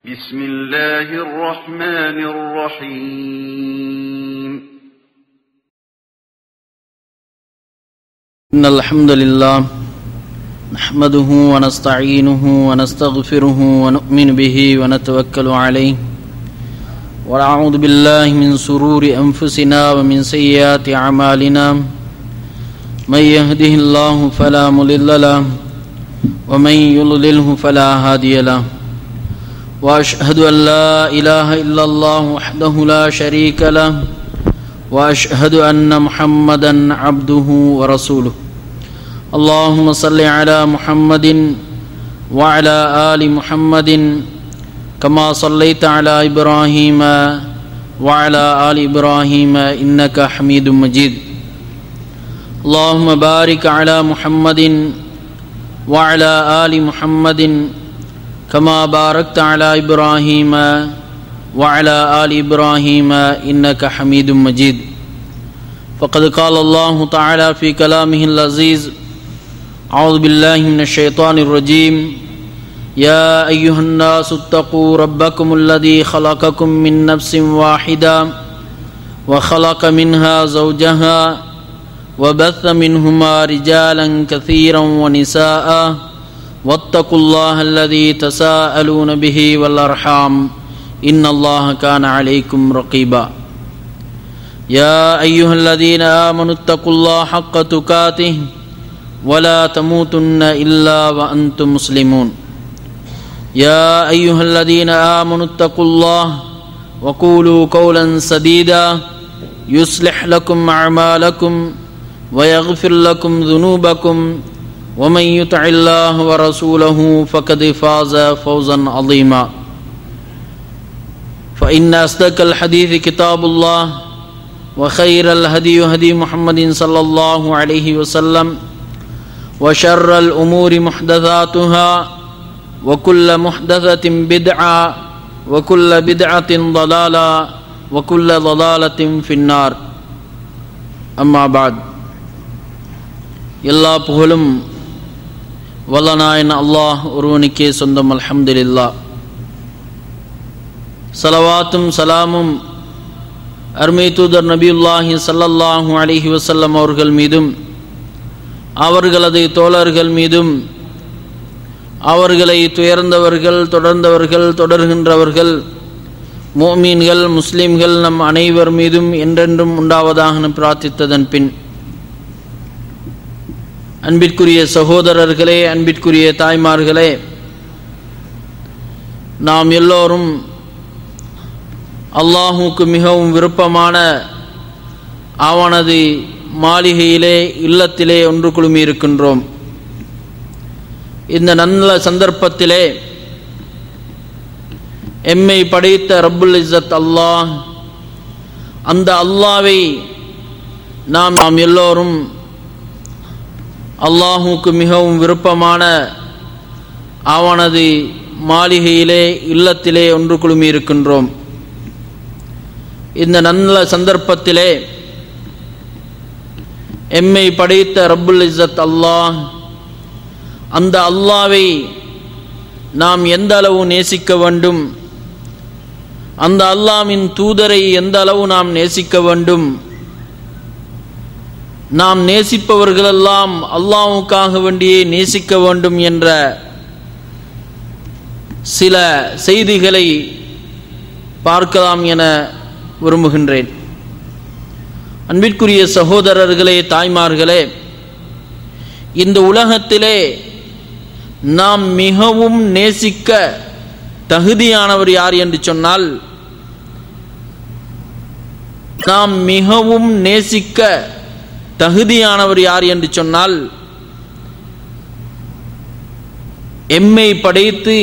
بسم الله الرحمن الرحيم إن الحمد لله نحمده ونستعينه ونستغفره ونؤمن به ونتوكل عليه ونعوذ بالله من سرور أنفسنا ومن سيئات أعمالنا من يهده الله فلا مضل له ومن يضلله فلا هادي له واشهد ان لا اله الا الله وحده لا شريك له واشهد ان محمدا عبده ورسوله اللهم صل على محمد وعلى ال محمد كما صليت على ابراهيم وعلى ال ابراهيم انك حميد مجيد اللهم بارك على محمد وعلى ال محمد كما باركت على ابراهيم وعلى ال ابراهيم انك حميد مجيد فقد قال الله تعالى في كلامه العزيز اعوذ بالله من الشيطان الرجيم يا ايها الناس اتقوا ربكم الذي خلقكم من نفس واحده وخلق منها زوجها وبث منهما رجالا كثيرا ونساء واتقوا الله الذي تساءلون به والارحام ان الله كان عليكم رقيبا يا ايها الذين امنوا اتقوا الله حق تقاته ولا تموتن الا وانتم مسلمون يا ايها الذين امنوا اتقوا الله وقولوا قولا سديدا يصلح لكم اعمالكم ويغفر لكم ذنوبكم ومن يطع الله ورسوله فقد فاز فوزا عظيما فإن أصدق الحديث كتاب الله وخير الهدي هدي محمد صلى الله عليه وسلم وشر الأمور محدثاتها وكل محدثة بدعة وكل بدعة ضلالة وكل ضلالة في النار أما بعد எல்லா புகழும் வல்லநாயன் அல்லாஹ் ஒருவனுக்கே சொந்தம் அல்ஹம்துலில்லா சலவாத்தும் சலாமும் அருமை தூதர் நபியுல்லாஹி சல்லல்லாஹூ அலிஹி வசல்லம் அவர்கள் மீதும் அவர்களது தோழர்கள் மீதும் அவர்களை துயர்ந்தவர்கள் தொடர்ந்தவர்கள் தொடர்கின்றவர்கள் மோமீன்கள் முஸ்லிம்கள் நம் அனைவர் மீதும் என்றென்றும் உண்டாவதாக பிரார்த்தித்ததன் பின் அன்பிற்குரிய சகோதரர்களே அன்பிற்குரிய தாய்மார்களே நாம் எல்லோரும் அல்லாஹுக்கு மிகவும் விருப்பமான அவனது மாளிகையிலே இல்லத்திலே ஒன்று குழுமி இருக்கின்றோம் இந்த நல்ல சந்தர்ப்பத்திலே எம்மை படைத்த ரப்புல் இஸ்ஸத் அல்லாஹ் அந்த அல்லாவை நாம் நாம் எல்லோரும் அல்லாஹுக்கு மிகவும் விருப்பமான அவனது மாளிகையிலே இல்லத்திலே ஒன்று குழுமி இருக்கின்றோம் இந்த நல்ல சந்தர்ப்பத்திலே எம்மை படைத்த ரப்புல் இஸ்ஸத் அல்லாஹ் அந்த அல்லாவை நாம் எந்த அளவு நேசிக்க வேண்டும் அந்த அல்லாவின் தூதரை எந்த அளவு நாம் நேசிக்க வேண்டும் நாம் நேசிப்பவர்களெல்லாம் அல்லாவுக்காக வேண்டியே நேசிக்க வேண்டும் என்ற சில செய்திகளை பார்க்கலாம் என விரும்புகின்றேன் அன்பிற்குரிய சகோதரர்களே தாய்மார்களே இந்த உலகத்திலே நாம் மிகவும் நேசிக்க தகுதியானவர் யார் என்று சொன்னால் நாம் மிகவும் நேசிக்க தகுதியானவர் யார் என்று சொன்னால் எம்மை படைத்து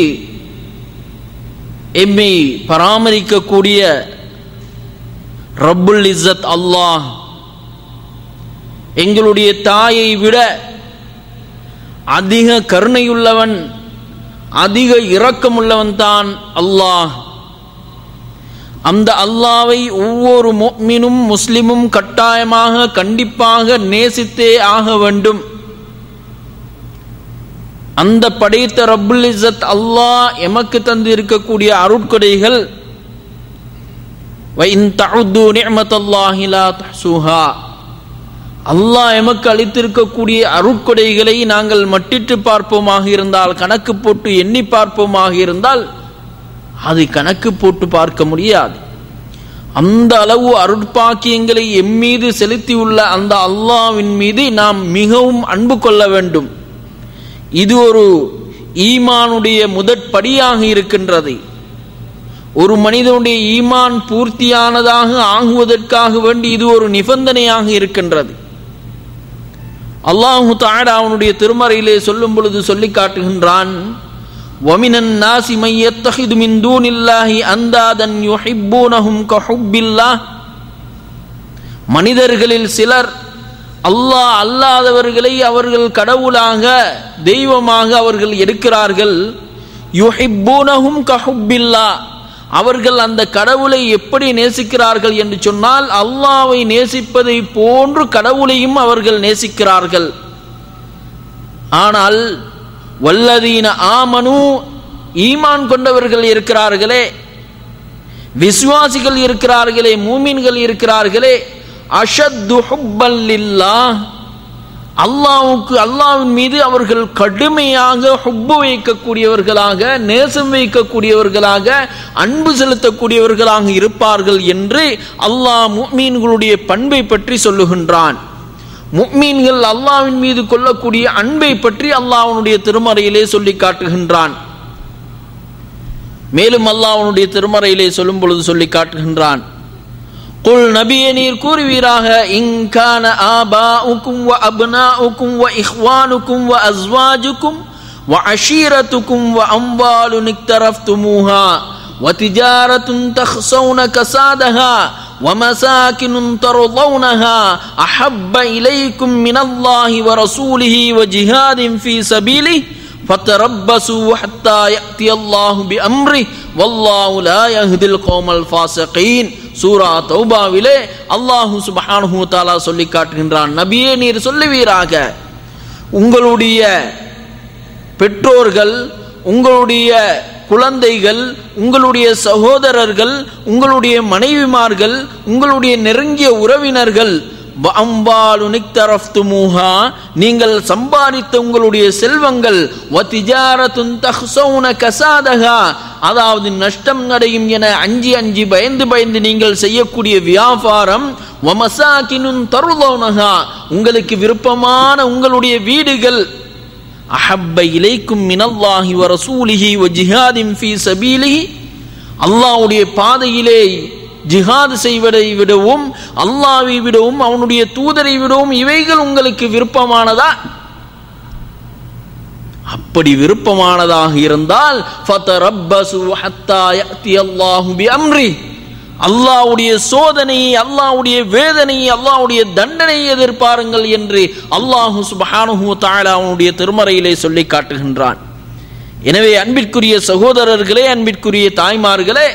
எம்மை பராமரிக்கக்கூடிய ரப்புல் இஸ்ஸத் அல்லாஹ் எங்களுடைய தாயை விட அதிக கருணையுள்ளவன் அதிக இரக்கமுள்ளவன் தான் அல்லாஹ் அந்த அல்லாவை ஒவ்வொரு மொமினும் முஸ்லிமும் கட்டாயமாக கண்டிப்பாக நேசித்தே ஆக வேண்டும் அந்த படைத்த ரப்புல் இஸ்ஸத் அல்லாஹ் எமக்கு தந்து இருக்கக்கூடிய அருட்கொடைகள் وَإِن تَعُدُّوا نِعْمَةَ اللَّهِ لَا تُحْصُوهَا அல்லாஹ் எமக்கு அளித்திருக்கக்கூடிய அருட்கொடைகளை நாங்கள் மட்டிட்டு பார்ப்போமாக இருந்தால் கணக்கு போட்டு எண்ணி பார்ப்போமாக இருந்தால் அதை கணக்கு போட்டு பார்க்க முடியாது அந்த அளவு அருட்பாக்கியங்களை எம்மீது செலுத்தியுள்ள அந்த அல்லாவின் மீது நாம் மிகவும் அன்பு கொள்ள வேண்டும் இது ஒரு ஈமானுடைய முதற்படியாக இருக்கின்றது ஒரு மனிதனுடைய ஈமான் பூர்த்தியானதாக ஆகுவதற்காக வேண்டி இது ஒரு நிபந்தனையாக இருக்கின்றது அல்லாஹு தாடா அவனுடைய திருமறையிலே சொல்லும் பொழுது சொல்லி காட்டுகின்றான் وَمِنَ النَّاسِ مَن يَتَّخِذُ مِن دُونِ اللَّهِ أَندَادًا يُحِبُّونَهُمْ كَحُبِّ اللَّهِ மனிதர்களில் சிலர் அல்லாஹ் அல்லாதவர்களை அவர்கள் கடவுளாக தெய்வமாக அவர்கள் எடுக்கிறார்கள் யுஹிப்பூனஹும் கஹுப்பில்லா அவர்கள் அந்த கடவுளை எப்படி நேசிக்கிறார்கள் என்று சொன்னால் அல்லாவை நேசிப்பதை போன்று கடவுளையும் அவர்கள் நேசிக்கிறார்கள் ஆனால் வல்லதீன ஆமனு ஈமான் கொண்டவர்கள் இருக்கிறார்களே விசுவாசிகள் இருக்கிறார்களே மூமின்கள் இருக்கிறார்களே அஷத்து ஹுப்பல்லில்லாஹ் அல்லாவுக்கு அல்லாவின் மீது அவர்கள் கடுமையாக ஹுப்பு வைக்கக்கூடியவர்களாக நேசம் வைக்கக்கூடியவர்களாக அன்பு செலுத்தக்கூடியவர்களாக இருப்பார்கள் என்று அல்லாஹ் முக்மீன்களுடைய பண்பை பற்றி சொல்லுகின்றான் முக்மீன்கள் அல்லாவின் மீது கொள்ளக்கூடிய அன்பை பற்றி அல்லாஹ்வுடைய திருமறையிலே சொல்லி காட்டுகின்றான் மேலும் அல்லாஹ்வுடைய திருமறையிலே சொல்லும் பொழுது சொல்லி காட்டுகின்றான் குல் நபியே நீர் கூறுவீராக இங்கான ஆபாஉக்கும் வ அப்னாஉக்கும் வ இஹ்வானுக்கும் வ அஸ்வாஜுக்கும் வ அஷீரத்துக்கும் வ அம்வாலு நிக்தரஃப்துமூஹா وتجارة تخشون كسادها ومساكن ترضونها أحب إليكم من الله ورسوله وجهاد في سبيله فتربصوا حتى يأتي الله بأمره والله لا يهدي القوم الفاسقين சூரா தௌபாவிலே அல்லாஹு சுபஹானஹு தாலா சொல்லி காட்டுகின்றான் நபியே நீர் சொல்லுவீராக உங்களுடைய பெற்றோர்கள் உங்களுடைய குழந்தைகள் உங்களுடைய சகோதரர்கள் உங்களுடைய மனைவிமார்கள் உங்களுடைய நெருங்கிய உறவினர்கள் அம்பாலு நிக்தரஃப்துமூஹா நீங்கள் சம்பாதித்த உங்களுடைய செல்வங்கள் வத்திஜாரத்துன் தஹ்சௌன கசாதகா அதாவது நஷ்டம் அடையும் என அஞ்சி அஞ்சி பயந்து பயந்து நீங்கள் செய்யக்கூடிய வியாபாரம் வமசாக்கினும் தருளோனகா உங்களுக்கு விருப்பமான உங்களுடைய வீடுகள் அஹப்ப இலைக்கும் மினல்லாஹி வ ரசூலிஹி வ ஜிஹாதின் ஃபீ சபீலிஹி அல்லாஹ்வுடைய பாதையிலே ஜிஹாத் செய்வதை விடவும் அல்லாவை விடவும் அவனுடைய தூதரை விடவும் இவைகள் உங்களுக்கு விருப்பமானதா அப்படி விருப்பமானதாக இருந்தால் ஃபதரப்பசு ஹத்தா யஅதி அல்லாஹு பிஅம்ரி அல்லாவுடைய சோதனையை அல்லாவுடைய வேதனையை அல்லாவுடைய தண்டனையை எதிர்பாருங்கள் என்று அல்லாஹு சுபஹானுஹு தஆலா அவனுடைய திருமறையிலே சொல்லி காட்டுகின்றான் எனவே அன்பிற்குரிய சகோதரர்களே அன்பிற்குரிய தாய்மார்களே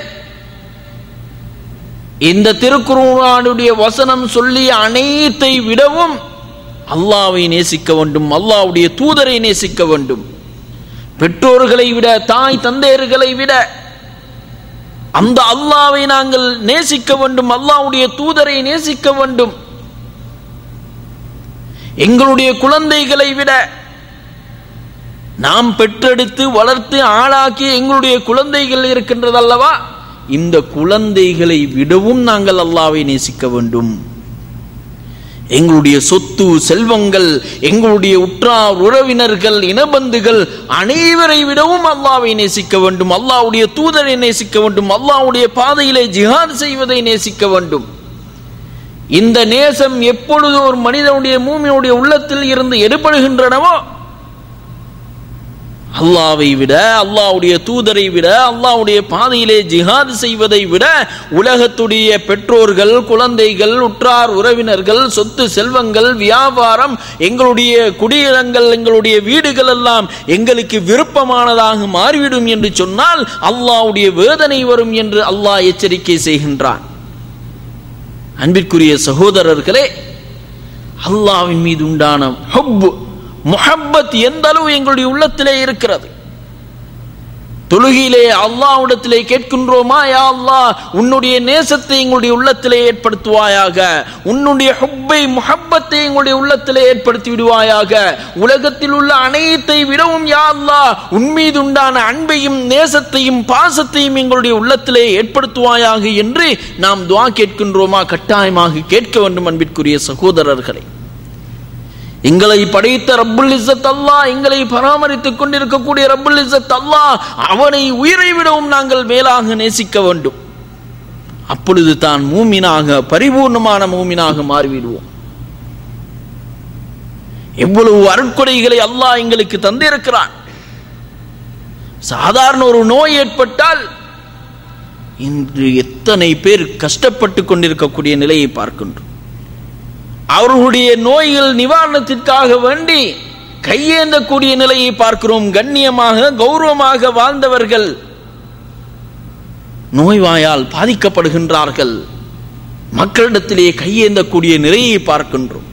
இந்த திருக்குறானுடைய வசனம் சொல்லிய அனைத்தை விடவும் அல்லாவை நேசிக்க வேண்டும் அல்லாவுடைய தூதரை நேசிக்க வேண்டும் பெற்றோர்களை விட தாய் தந்தையர்களை விட அந்த அல்லாவை நாங்கள் நேசிக்க வேண்டும் அல்லாவுடைய தூதரை நேசிக்க வேண்டும் எங்களுடைய குழந்தைகளை விட நாம் பெற்றெடுத்து வளர்த்து ஆளாக்கி எங்களுடைய குழந்தைகள் இருக்கின்றது அல்லவா இந்த குழந்தைகளை விடவும் நாங்கள் அல்லாவை நேசிக்க வேண்டும் எங்களுடைய சொத்து செல்வங்கள் எங்களுடைய உற்றார் உறவினர்கள் இனபந்துகள் அனைவரை விடவும் அல்லாவை நேசிக்க வேண்டும் அல்லாவுடைய தூதரை நேசிக்க வேண்டும் அல்லாவுடைய பாதையிலே ஜிஹாத் செய்வதை நேசிக்க வேண்டும் இந்த நேசம் எப்பொழுது ஒரு மனிதனுடைய மூமியுடைய உள்ளத்தில் இருந்து எடுபடுகின்றனவோ அல்லாவை விட அல்லாவுடைய தூதரை விட அல்லாவுடைய பாதையிலே ஜிஹாத் செய்வதை விட உலகத்துடைய பெற்றோர்கள் குழந்தைகள் உற்றார் உறவினர்கள் சொத்து செல்வங்கள் வியாபாரம் எங்களுடைய குடியிடங்கள் எங்களுடைய வீடுகள் எல்லாம் எங்களுக்கு விருப்பமானதாக மாறிவிடும் என்று சொன்னால் அல்லாவுடைய வேதனை வரும் என்று அல்லாஹ் எச்சரிக்கை செய்கின்றான் அன்பிற்குரிய சகோதரர்களே அல்லாவின் மீது உண்டான ஹொப்பு முஹப்பத் எந்த அளவு எங்களுடைய உள்ளத்திலே இருக்கிறது தொழுகையிலே அல்லாஹ்விடத்திலே கேட்கின்றோமா யா அல்லாஹ் உன்னுடைய நேசத்தை எங்களுடைய உள்ளத்திலே ஏற்படுத்துவாயாக உன்னுடைய ஹுப்பை முஹப்பத்தை எங்களுடைய உள்ளத்திலே ஏற்படுத்தி விடுவாயாக உலகத்தில் உள்ள அனைத்தை விடவும் யா அல்லாஹ் உன் மீது உண்டான அன்பையும் நேசத்தையும் பாசத்தையும் எங்களுடைய உள்ளத்திலே ஏற்படுத்துவாயாக என்று நாம் துஆ கேட்கின்றோமா கட்டாயமாக கேட்க வேண்டும் அன்பிற்குரிய சகோதரர்களே எங்களை படைத்த ரப்புல் இஸ்ஸத் அல்லாஹ் எங்களை பராமரித்துக் கொண்டிருக்கக்கூடிய ரப்புல் இஸ்ஸத் அல்லாஹ் அவனை உயிரை விடவும் நாங்கள் மேலாக நேசிக்க வேண்டும் அப்பொழுது தான் மூமினாக பரிபூர்ணமான மூமினாக மாறிவிடுவோம் எவ்வளவு அருட்கொடைகளை அல்லாஹ் எங்களுக்கு தந்திருக்கிறான் சாதாரண ஒரு நோய் ஏற்பட்டால் இன்று எத்தனை பேர் கஷ்டப்பட்டு கொண்டிருக்கக்கூடிய நிலையை பார்க்கின்றோம் அவர்களுடைய நோய்கள் நிவாரணத்திற்காக வேண்டி கையேந்தக்கூடிய நிலையை பார்க்கிறோம் கண்ணியமாக கௌரவமாக வாழ்ந்தவர்கள் நோய்வாயால் பாதிக்கப்படுகின்றார்கள் மக்களிடத்திலே கையேந்தக்கூடிய நிலையை பார்க்கின்றோம்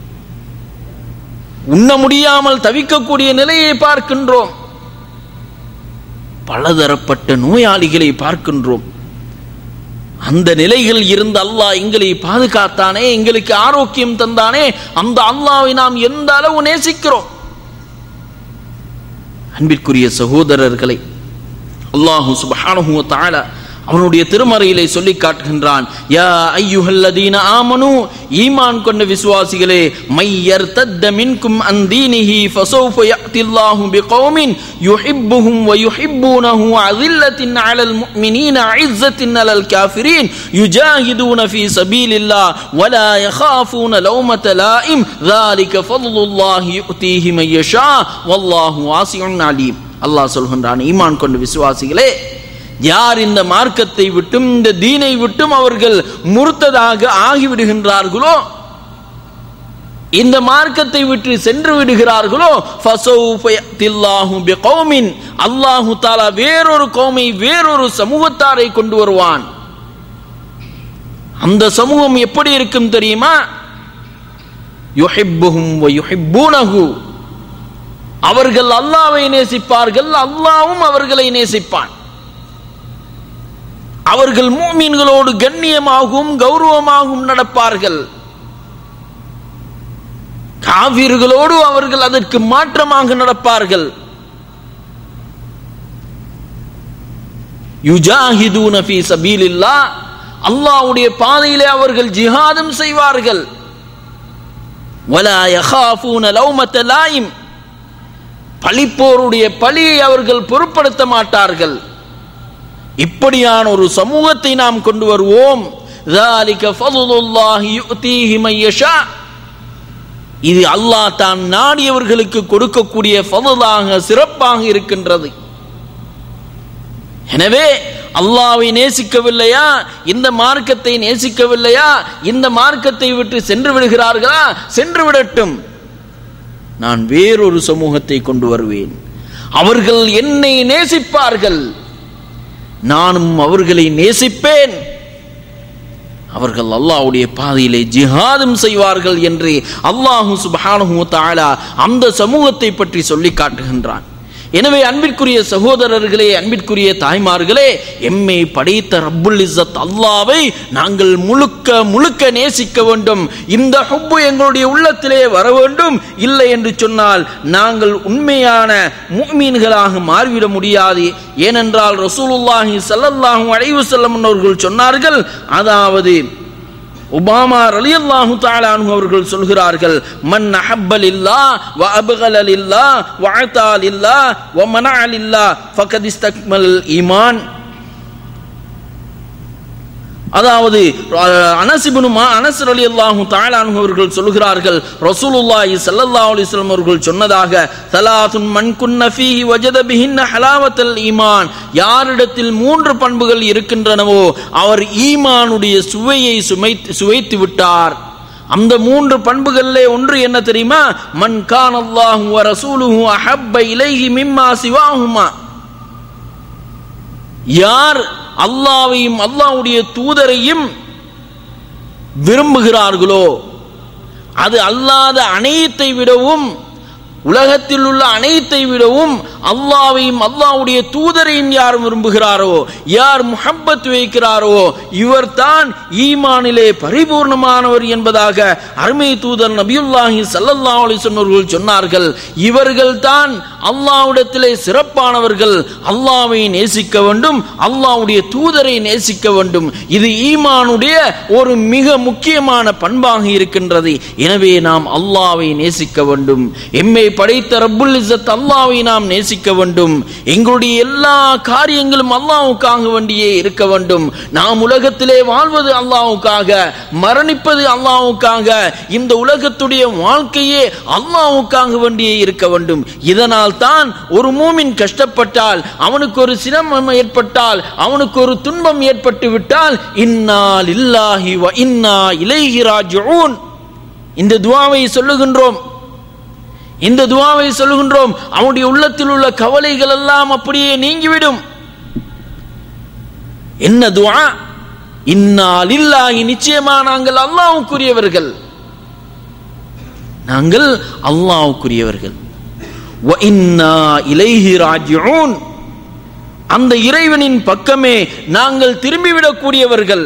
உண்ண முடியாமல் தவிக்கக்கூடிய நிலையை பார்க்கின்றோம் பலதரப்பட்ட நோயாளிகளை பார்க்கின்றோம் அந்த நிலைகள் இருந்து அல்லாஹ் எங்களை பாதுகாத்தானே எங்களுக்கு ஆரோக்கியம் தந்தானே அந்த அல்லாவை நாம் எந்த அளவு நேசிக்கிறோம் அன்பிற்குரிய சகோதரர்களை அல்லாஹு சுபஹானஹு வ தஆலா அவனுடைய திருமறையிலே சொல்லி காட்டுகின்றான் யா ஐயுஹல்லதீன ஆமனு ஈமான் கொண்ட விசுவாசிகளே மையர் தத்த மின்கும் அந்தீனிஹி ஃபசௌஃப யஅத்தில்லாஹு பிகௌமின் யுஹிப்புஹும் வ யுஹிப்பூனஹு அஸில்லத்தின் அலல் முஃமினீன அஇஸ்ஸத்தின் அலல் காஃபிரீன் யுஜாஹிதூன ஃபீ சபீலில்லாஹ் வலா யகாஃபூன லௌமத லாயிம் ذلك فضل الله يؤتيه من يشاء والله واسع عليم அல்லாஹ் சொல்கின்றான் ஈமான் கொண்ட விசுவாசிகளே யார் இந்த மார்க்கத்தை விட்டும் இந்த தீனை விட்டும் அவர்கள் முறுத்ததாக ஆகிவிடுகின்றார்களோ இந்த மார்க்கத்தை விட்டு சென்று விடுகிறார்களோ அல்லாஹு தாலா வேறொரு கௌமை வேறொரு சமூகத்தாரை கொண்டு வருவான் அந்த சமூகம் எப்படி இருக்கும் தெரியுமா யுஹிப்புஹும் வ யுஹிப்பூனஹு அவர்கள் அல்லாவை நேசிப்பார்கள் அல்லாவும் அவர்களை நேசிப்பான் அவர்கள் மூமீன்களோடு கண்ணியமாகவும் கௌரவமாகவும் நடப்பார்கள் காவிர்களோடு அவர்கள் அதற்கு மாற்றமாக நடப்பார்கள் யுஜாஹிதூன ஃபீ சபீலில்லாஹ் அல்லாஹ்வுடைய பாதையிலே அவர்கள் ஜிஹாதும் செய்வார்கள் வலா யகாஃபூன லௌமத லாயிம் பழிப்போருடைய பழியை அவர்கள் பொருட்படுத்த மாட்டார்கள் இப்படியான ஒரு சமூகத்தை நாம் கொண்டு வருவோம் ذَلِكَ فَضْلُ اللَّهِ يُؤْتِيهِ مَن يَشَاءُ இது அல்லாஹ் தான் நாடியவர்களுக்கு கொடுக்கக்கூடிய ஃபضலாக சிறப்பாக இருக்கின்றது எனவே அல்லாவை நேசிக்கவில்லையா இந்த மார்க்கத்தை நேசிக்கவில்லையா இந்த மார்க்கத்தை விட்டு சென்று விடுகிறார்களா சென்று விடட்டும் நான் வேறொரு சமூகத்தை கொண்டு வருவேன் அவர்கள் என்னை நேசிப்பார்கள் நானும் அவர்களை நேசிப்பேன் அவர்கள் அல்லாஹ்வுடைய பாதையிலே ஜிஹாதும் செய்வார்கள் என்று அல்லாஹு சுப்ஹானஹு தஆலா அந்த சமூகத்தை பற்றி சொல்லி காட்டுகின்றான் எனவே அன்பிற்குரிய சகோதரர்களே அன்பிற்குரிய தாய்மார்களே எம்மை படைத்த ரப்புல் இஸ்ஸத் அல்லாவை நாங்கள் முழுக்க முழுக்க நேசிக்க வேண்டும் இந்த ஹுப்பு எங்களுடைய உள்ளத்திலே வர வேண்டும் இல்லை என்று சொன்னால் நாங்கள் உண்மையான முஃமின்களாக மாறிவிட முடியாது ஏனென்றால் ரசூலுல்லாஹி ஸல்லல்லாஹு அலைஹி வஸல்லம் அவர்கள் சொன்னார்கள் அதாவது உபாமா ரலியல்லாஹு தஆலா அன்ஹு அவர்கள் சொல்கிறார்கள் மன் அஹப்ப லில்லாஹ் வ அப்கல லில்லாஹ் வ அத்தா லில்லாஹ் வ மனஅ லில்லாஹ் ஃபகத் இஸ்தக்மல் ஈமான் அதாவது அனஸ் இப்னு மா அனஸ் ரலியல்லாஹு தஆலா அன்ஹு அவர்கள் சொல்கிறார்கள் ரசூலுல்லாஹி ஸல்லல்லாஹு அலைஹி வஸல்லம் அவர்கள் சொன்னதாக ஸலாத்துன் மன் குன்ன ஃபீஹி வஜத பிஹின்ன ஹலாவத்தல் ஈமான் யாரிடத்தில் மூன்று பண்புகள் இருக்கின்றனவோ அவர் ஈமானுடைய சுவையை சுமைத்து சுவைத்து விட்டார் அந்த மூன்று பண்புகளிலே ஒன்று என்ன தெரியுமா மன் கான் அல்லாஹு வ ரசூலுஹு அஹப்ப இலைஹி மிம்மா சிவாஹுமா யார் அல்லாவையும் அல்லாவுடைய தூதரையும் விரும்புகிறார்களோ அது அல்லாத அனைத்தை விடவும் உலகத்தில் உள்ள அனைத்தை விடவும் அல்லாவையும் அல்லாவுடைய தூதரையும் யார் விரும்புகிறாரோ யார் முஹப்பத் வைக்கிறாரோ இவர்தான் ஈமானிலே பரிபூர்ணமானவர் என்பதாக அருமை தூதர் நபியுல்லாஹி சல்லல்லா அலிசன்னர்கள் சொன்னார்கள் இவர்கள் தான் அல்லாவிடத்திலே சிறப்பானவர்கள் அல்லாவை நேசிக்க வேண்டும் அல்லாவுடைய தூதரை நேசிக்க வேண்டும் இது ஈமானுடைய ஒரு மிக முக்கியமான பண்பாக இருக்கின்றது எனவே நாம் அல்லாவை நேசிக்க வேண்டும் எம்மை படைத்த ரப்புல் இஸ்ஸத் அல்லாவை நாம் நேசிக்க வேண்டும் எங்களுடைய எல்லா காரியங்களும் அல்லாவுக்காக வேண்டியே இருக்க வேண்டும் நாம் உலகத்திலே வாழ்வது அல்லாவுக்காக மரணிப்பது அல்லாவுக்காக இந்த உலகத்துடைய வாழ்க்கையே அல்லாவுக்காக வேண்டியே இருக்க வேண்டும் இதனால் தான் ஒரு மூமின் கஷ்டப்பட்டால் அவனுக்கு ஒரு சிரமம் ஏற்பட்டால் அவனுக்கு ஒரு துன்பம் ஏற்பட்டு விட்டால் இன்னால் இல்லாஹி வ இன்னா இலைஹி ராஜிஊன் இந்த துவாவை சொல்லுகின்றோம் இந்த துவாவை சொல்லுகின்றோம் அவனுடைய உள்ளத்தில் உள்ள கவலைகள் எல்லாம் அப்படியே நீங்கிவிடும் என்ன துவா இன்னால் இல்லாஹி நிச்சயமா நாங்கள் அல்லாவுக்குரியவர்கள் நாங்கள் அல்லாவுக்குரியவர்கள் வ இன்னா இலைஹி ராஜிஊன் அந்த இறைவனின் பக்கமே நாங்கள் திரும்பிவிடக்கூடியவர்கள்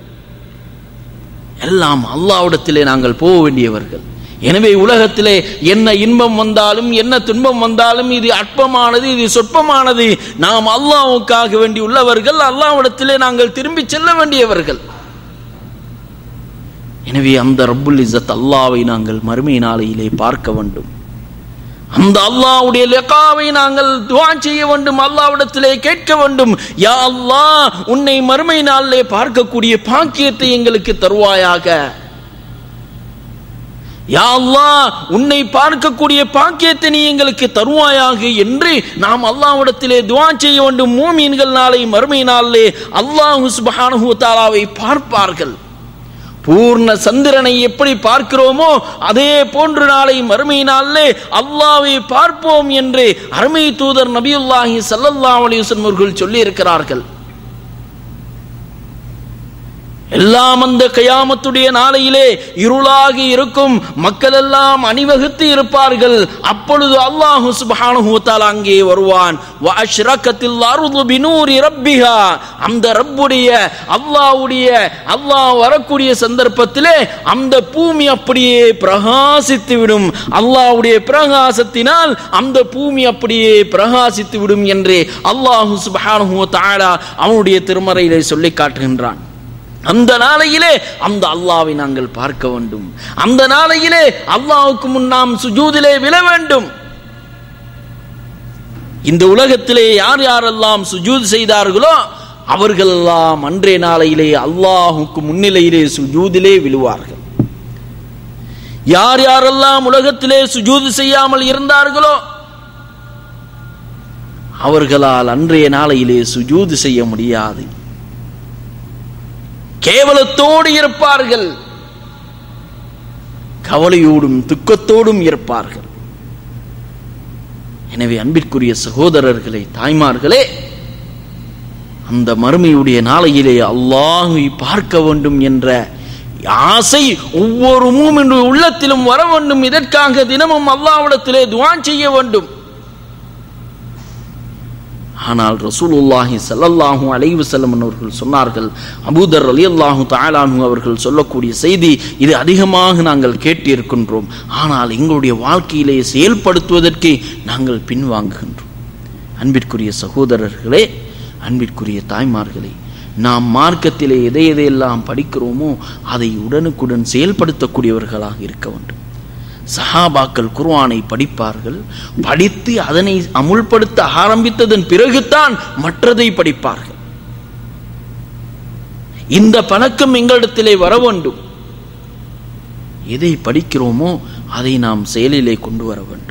எல்லாம் அல்லாவிடத்திலே நாங்கள் போக வேண்டியவர்கள் எனவே உலகத்திலே என்ன இன்பம் வந்தாலும் என்ன துன்பம் வந்தாலும் இது அற்பமானது இது சொற்பமானது நாம் அல்லாவுக்காக வேண்டி உள்ளவர்கள் அல்லாவிடத்திலே நாங்கள் திரும்பி செல்ல வேண்டியவர்கள் எனவே அந்த ரப்புல் இஸ்ஸத் அல்லாவை நாங்கள் மறுமை நாளையிலே பார்க்க வேண்டும் அந்த அல்லாவுடைய லெகாவை நாங்கள் துவா செய்ய வேண்டும் அல்லாவிடத்திலே கேட்க வேண்டும் யா அல்லாஹ் உன்னை மறுமை நாளிலே பார்க்கக்கூடிய பாக்கியத்தை எங்களுக்கு தருவாயாக யா அல்லாஹ் உன்னை பார்க்கக்கூடிய பாக்கியத்தை நீ எங்களுக்கு தருவாயாக என்று நாம் அல்லாஹ்விடத்திலே துவா செய்ய வேண்டும் மூமீன்கள் நாளை மறுமை நாளிலே அல்லாஹு சுப்ஹானஹு தஆலாவை பார்ப்பார்கள் பூர்ண சந்திரனை எப்படி பார்க்கிறோமோ அதே போன்று நாளை மறுமை நாளிலே அல்லாவை பார்ப்போம் என்று அருமை தூதர் நபியுல்லாஹி ஸல்லல்லாஹு அலைஹி வஸல்லம் அவர்கள் சொல்லி இருக்கிறார்கள் எல்லாம் அந்த கயாமத்துடைய நாளையிலே இருளாகி இருக்கும் மக்கள் எல்லாம் அணிவகுத்து இருப்பார்கள் அப்பொழுது அல்லாஹு சுப்ஹானஹு வ தஆலா அங்கே வருவான் வ அஷ்ரகத்தில் அர்து பினூரி ரப்பிஹா அந்த ரப்புடைய அல்லாஹ்வுடைய அல்லாஹ் வரக்கூடிய சந்தர்ப்பத்திலே அந்த பூமி அப்படியே பிரகாசித்து விடும் அல்லாஹ்வுடைய பிரகாசத்தினால் அந்த பூமி அப்படியே பிரகாசித்து விடும் என்று அல்லாஹு சுப்ஹானஹு வ தஆலா அவனுடைய திருமறையிலே சொல்லி காட்டுகின்றான் அந்த நாளையிலே அந்த அல்லாவை நாங்கள் பார்க்க வேண்டும் அந்த நாளையிலே அல்லாவுக்கு முன் நாம் சுஜூதிலே விழ வேண்டும் இந்த உலகத்திலே யார் யாரெல்லாம் சுஜூத் செய்தார்களோ அவர்களெல்லாம் அன்றைய நாளையிலே அல்லாஹுக்கு முன்னிலையிலே சுஜூதிலே விழுவார்கள் யார் யாரெல்லாம் உலகத்திலே சுஜூது செய்யாமல் இருந்தார்களோ அவர்களால் அன்றைய நாளையிலே சுஜூது செய்ய முடியாது கேவலத்தோடு இருப்பார்கள் கவலையோடும் துக்கத்தோடும் இருப்பார்கள் எனவே அன்பிற்குரிய சகோதரர்களே தாய்மார்களே அந்த மறுமையுடைய நாளையிலே அல்லாஹை பார்க்க வேண்டும் என்ற ஆசை ஒவ்வொரு மூமின் உள்ளத்திலும் வர வேண்டும் இதற்காக தினமும் அல்லாவிடத்திலே துவா செய்ய வேண்டும் ஆனால் ரசூலுல்லாஹி ஸல்லல்லாஹு அலைஹி வஸல்லம் அவர்கள் சொன்னார்கள் அபூதர் ரலியல்லாஹு தஆலாஹு அவர்கள் சொல்லக்கூடிய செய்தி இது அதிகமாக நாங்கள் கேட்டிருக்கின்றோம் ஆனால் எங்களுடைய வாழ்க்கையிலே செயல்படுத்துவதற்கு நாங்கள் பின்வாங்குகின்றோம் அன்பிற்குரிய சகோதரர்களே அன்பிற்குரிய தாய்மார்களே நாம் மார்க்கத்திலே எதை எதையெல்லாம் படிக்கிறோமோ அதை உடனுக்குடன் செயல்படுத்தக்கூடியவர்களாக இருக்க வேண்டும் சஹாபாக்கள் குர்ஆனை படிப்பார்கள் படித்து அதனை அமுல்படுத்த ஆரம்பித்ததன் பிறகுதான் மற்றதை படிப்பார்கள் இந்த பழக்கம் எங்களிடத்திலே வர வேண்டும் எதை படிக்கிறோமோ அதை நாம் செயலிலே கொண்டு வர வேண்டும்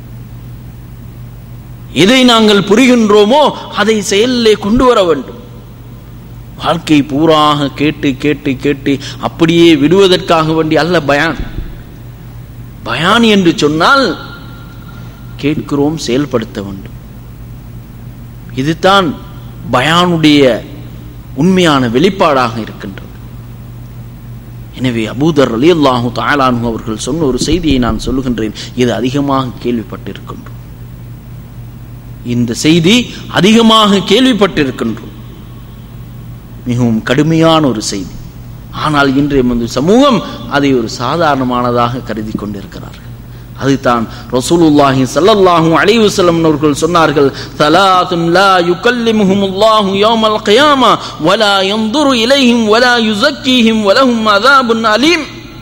எதை நாங்கள் புரிகின்றோமோ அதை செயலிலே கொண்டு வர வேண்டும் வாழ்க்கை பூராக கேட்டு கேட்டு கேட்டு அப்படியே விடுவதற்காக வேண்டி அல்ல பயான் பயான் என்று சொன்னால் கேட்கிறோம் செயல்படுத்த வேண்டும் இதுதான் பயானுடைய உண்மையான வெளிப்பாடாக இருக்கின்றது எனவே அபூதர் அலி அல்லாஹு தாலானு அவர்கள் சொன்ன ஒரு செய்தியை நான் சொல்லுகின்றேன் இது அதிகமாக கேள்விப்பட்டிருக்கின்றோம் இந்த செய்தி அதிகமாக கேள்விப்பட்டிருக்கின்றோம் மிகவும் கடுமையான ஒரு செய்தி ஆனால் இன்றைய முந்தைய சமூகம் அதை ஒரு சாதாரணமானதாக கருதி கொண்டிருக்கிறார்கள் அதுதான் ரசூலுல்லாஹி ஸல்லல்லாஹு அலைஹி வஸல்லம் அவர்கள் சொன்னார்கள் ஸலாத்துன் லா யுகல்லிமுஹுமுல்லாஹு யௌமல் கியாமா வலா யன்துரு இலைஹிம் வலா யுஸக்கீஹிம் வலஹும் அஸாபுன் அலீம்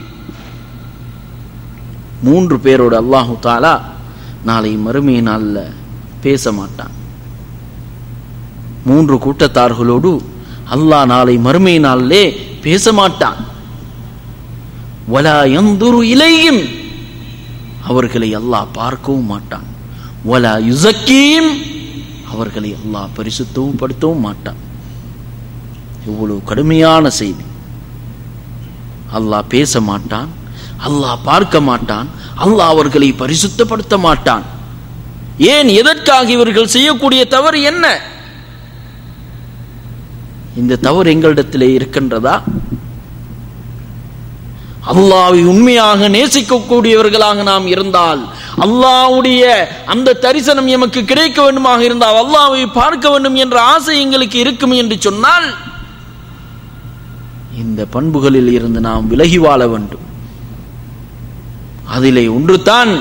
மூன்று பேரோட அல்லாஹு தாலா நாளை மறுமை நாள்ல பேச மாட்டான் மூன்று கூட்டத்தார்களோடு அல்லாஹ் நாளை மறுமை நாளிலே பேச மாட்டான் வலா யந்துரு இலையும் அவர்களை அல்லாஹ் பார்க்கவும் மாட்டான் வலா யுசக்கீம் அவர்களை அல்லாஹ் பரிசுத்தவும் படுத்தவும் மாட்டான் இவ்வளவு கடுமையான செய்தி அல்லாஹ் பேச மாட்டான் அல்லாஹ் பார்க்க மாட்டான் அல்லாஹ் அவர்களை பரிசுத்தப்படுத்த மாட்டான் ஏன் எதற்காக இவர்கள் செய்யக்கூடிய தவறு என்ன இந்த தவறு எங்களிடத்திலே இருக்கின்றதா அல்லாவை உண்மையாக நேசிக்கக்கூடியவர்களாக நாம் இருந்தால் அல்லாவுடைய அந்த தரிசனம் எமக்கு கிடைக்க வேண்டுமாக இருந்தால் அல்லாவை பார்க்க வேண்டும் என்ற ஆசை எங்களுக்கு இருக்கும் என்று சொன்னால் இந்த பண்புகளில் இருந்து நாம் விலகி வாழ வேண்டும் அதிலே ஒன்றுதான்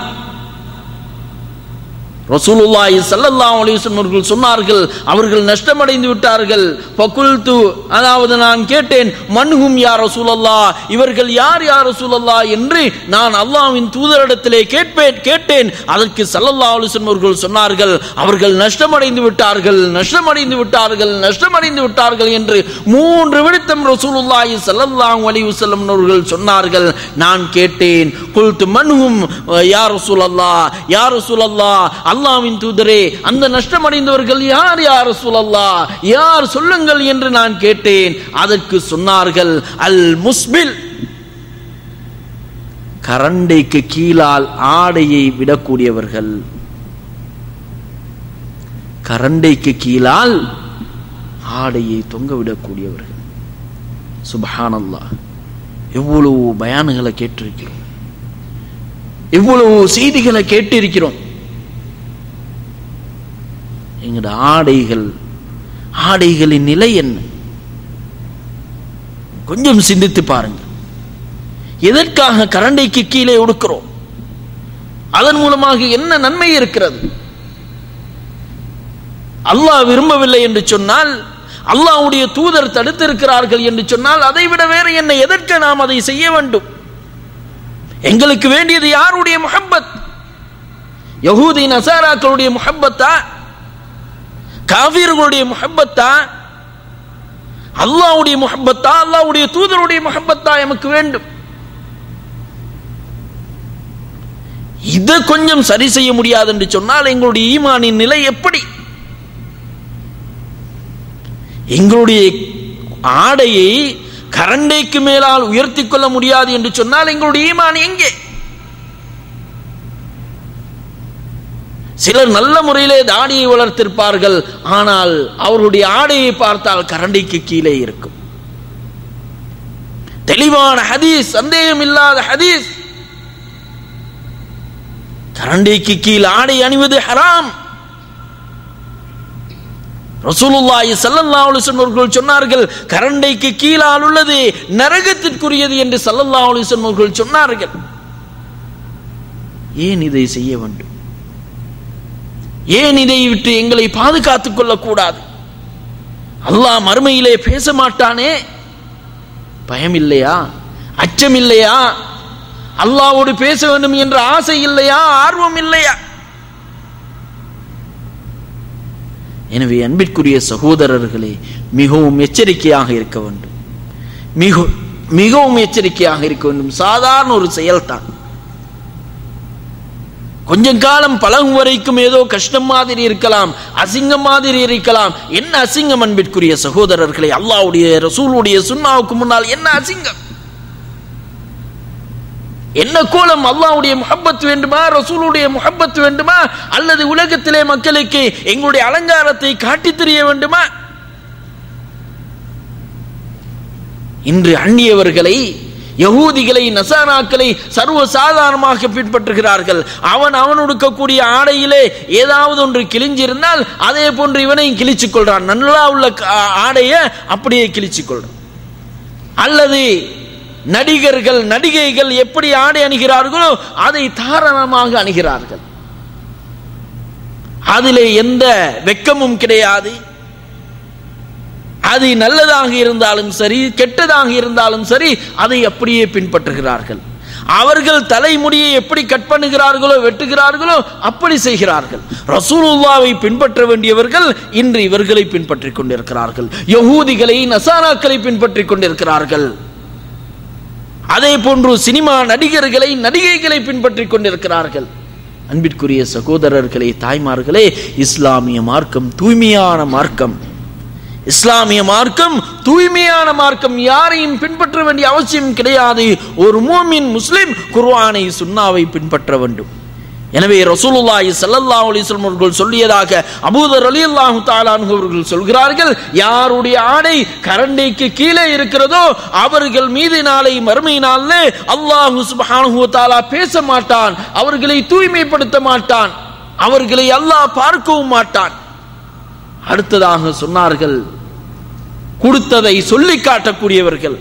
ரசூலுல்லாஹி ஸல்லல்லாஹு அலைஹி வஸல்லம் அவர்கள் சொன்னார்கள் அவர்கள் நஷ்டமடைந்து விட்டார்கள் ஃபகுல்து அதாவது நான் கேட்டேன் மன்ஹும் யா ரசூலல்லாஹ் இவர்கள் யார் யா ரசூலல்லாஹ் என்று நான் அல்லாஹ்வின் தூதரிடத்திலே கேட்பேன் கேட்டேன் அதற்கு ஸல்லல்லாஹு அலைஹி வஸல்லம் அவர்கள் சொன்னார்கள் அவர்கள் நஷ்டமடைந்து விட்டார்கள் நஷ்டமடைந்து விட்டார்கள் நஷ்டமடைந்து விட்டார்கள் என்று மூன்று விடுத்தம் ரசூலுல்லாஹி ஸல்லல்லாஹு அலைஹி வஸல்லம் அவர்கள் சொன்னார்கள் நான் கேட்டேன் குல்து மன்ஹும் யா ரசூலல்லாஹ் யா ரசூலல்லாஹ் அல்லாவின் தூதரே அந்த நஷ்டமடைந்தவர்கள் யார் யார் சொல்லல்லா யார் சொல்லுங்கள் என்று நான் கேட்டேன் அதற்கு சொன்னார்கள் அல் முஸ்பில் கரண்டைக்கு கீழால் ஆடையை விடக்கூடியவர்கள் கரண்டைக்கு கீழால் ஆடையை தொங்க விடக்கூடியவர்கள் சுபஹானல்லா எவ்வளவு பயானுகளை கேட்டிருக்கிறோம் எவ்வளவு செய்திகளை கேட்டிருக்கிறோம் எங்களோட ஆடைகள் ஆடைகளின் நிலை என்ன கொஞ்சம் சிந்தித்து பாருங்க எதற்காக கரண்டைக்கு கீழே உடுக்கிறோம் அதன் மூலமாக என்ன நன்மை இருக்கிறது அல்லாஹ் விரும்பவில்லை என்று சொன்னால் அல்லாஹ்வுடைய தூதர் தடுத்திருக்கிறார்கள் என்று சொன்னால் அதை விட வேற என்ன எதற்கு நாம் அதை செய்ய வேண்டும் எங்களுக்கு வேண்டியது யாருடைய முஹப்பத் யகூதி நசாராக்களுடைய முஹப்பத்தா காவிர்களுடைய முஹப்பத்தா அல்லாவுடைய முஹப்பத்தா அல்லாவுடைய தூதருடைய முஹப்பத்தா எமக்கு வேண்டும் இதை கொஞ்சம் சரி செய்ய முடியாது என்று சொன்னால் எங்களுடைய ஈமானின் நிலை எப்படி எங்களுடைய ஆடையை கரண்டைக்கு மேலால் உயர்த்தி கொள்ள முடியாது என்று சொன்னால் எங்களுடைய ஈமான் எங்கே சிலர் நல்ல முறையிலே தாடியை வளர்த்திருப்பார்கள் ஆனால் அவர்களுடைய ஆடையை பார்த்தால் கரண்டிக்கு கீழே இருக்கும் தெளிவான ஹதீஸ் சந்தேகம் இல்லாத ஹதீஸ் கரண்டிக்கு கீழ் ஆடை அணிவது ஹராம் ரசூலுல்லாஹி ஸல்லல்லாஹு அலைஹி வஸல்லம் அவர்கள் சொன்னார்கள் கரண்டைக்கு கீழால் உள்ளது நரகத்திற்குரியது என்று ஸல்லல்லாஹு அலைஹி வஸல்லம் அவர்கள் சொன்னார்கள் ஏன் இதை செய்ய வேண்டும் ஏன் இதை விட்டு எங்களை பாதுகாத்துக் கொள்ளக்கூடாது அல்லாஹ் மறுமையிலே பேச மாட்டானே பயம் இல்லையா அச்சம் இல்லையா அல்லாவோடு பேச வேண்டும் என்ற ஆசை இல்லையா ஆர்வம் இல்லையா எனவே அன்பிற்குரிய சகோதரர்களே மிகவும் எச்சரிக்கையாக இருக்க வேண்டும் மிக மிகவும் எச்சரிக்கையாக இருக்க வேண்டும் சாதாரண ஒரு செயல்தான் கொஞ்சம் காலம் பழகும் வரைக்கும் ஏதோ கஷ்டம் மாதிரி இருக்கலாம் அசிங்கம் மாதிரி இருக்கலாம் என்ன அசிங்கம் அன்பிற்குரிய சகோதரர்களை அல்லாவுடைய ரசூலுடைய சுண்ணாவுக்கு முன்னால் என்ன அசிங்கம் என்ன கோலம் அல்லாவுடைய முஹப்பத் வேண்டுமா ரசூலுடைய முஹப்பத் வேண்டுமா அல்லது உலகத்திலே மக்களுக்கு எங்களுடைய அலங்காரத்தை காட்டித் தெரிய வேண்டுமா இன்று அந்நியவர்களை யகூதிகளை நசாராக்களை சர்வ சாதாரணமாக பின்பற்றுகிறார்கள் அவன் அவன் உடுக்கக்கூடிய ஆடையிலே ஏதாவது ஒன்று கிழிஞ்சிருந்தால் அதே போன்று இவனையும் கிழிச்சுக் கொள்றான் நல்லா உள்ள ஆடையை அப்படியே கிழிச்சுக் கொள்றான் அல்லது நடிகர்கள் நடிகைகள் எப்படி ஆடை அணுகிறார்களோ அதை தாராளமாக அணுகிறார்கள் அதிலே எந்த வெக்கமும் கிடையாது அது நல்லதாக இருந்தாலும் சரி கெட்டதாக இருந்தாலும் சரி அதை அப்படியே பின்பற்றுகிறார்கள் அவர்கள் தலைமுடியை எப்படி கட் பண்ணுகிறார்களோ வெட்டுகிறார்களோ அப்படி செய்கிறார்கள் ரசூலுல்லாவை பின்பற்ற வேண்டியவர்கள் இன்று இவர்களை பின்பற்றிக் கொண்டிருக்கிறார்கள் யகூதிகளை நசாராக்களை பின்பற்றிக் கொண்டிருக்கிறார்கள் அதே போன்று சினிமா நடிகர்களை நடிகைகளை பின்பற்றிக் கொண்டிருக்கிறார்கள் அன்பிற்குரிய சகோதரர்களே தாய்மார்களே இஸ்லாமிய மார்க்கம் தூய்மையான மார்க்கம் இஸ்லாமிய மார்க்கம் தூய்மையான மார்க்கம் யாரையும் பின்பற்ற வேண்டிய அவசியம் கிடையாது ஒரு மூமின் முஸ்லிம் குர்ஆனை சுன்னாவை பின்பற்ற வேண்டும் எனவே ரசூலுல்லாஹி ஸல்லல்லாஹு அலைஹி வஸல்லம் அவர்கள் சொல்லியதாக அபூதர் ரலியல்லாஹு தஆலா அன்ஹு அவர்கள் சொல்கிறார்கள் யாருடைய ஆடை கரண்டைக்கு கீழே இருக்கிறதோ அவர்கள் மீது நாளை மறுமை நாளிலே அல்லாஹ் சுப்ஹானஹு வ தஆலா பேச மாட்டான் அவர்களை தூய்மைப்படுத்த மாட்டான் அவர்களை அல்லாஹ் பார்க்கவும் மாட்டான் அடுத்ததாக சொன்னார்கள் கொடுத்ததை சொல்லி காட்டக்கூடியவர்கள்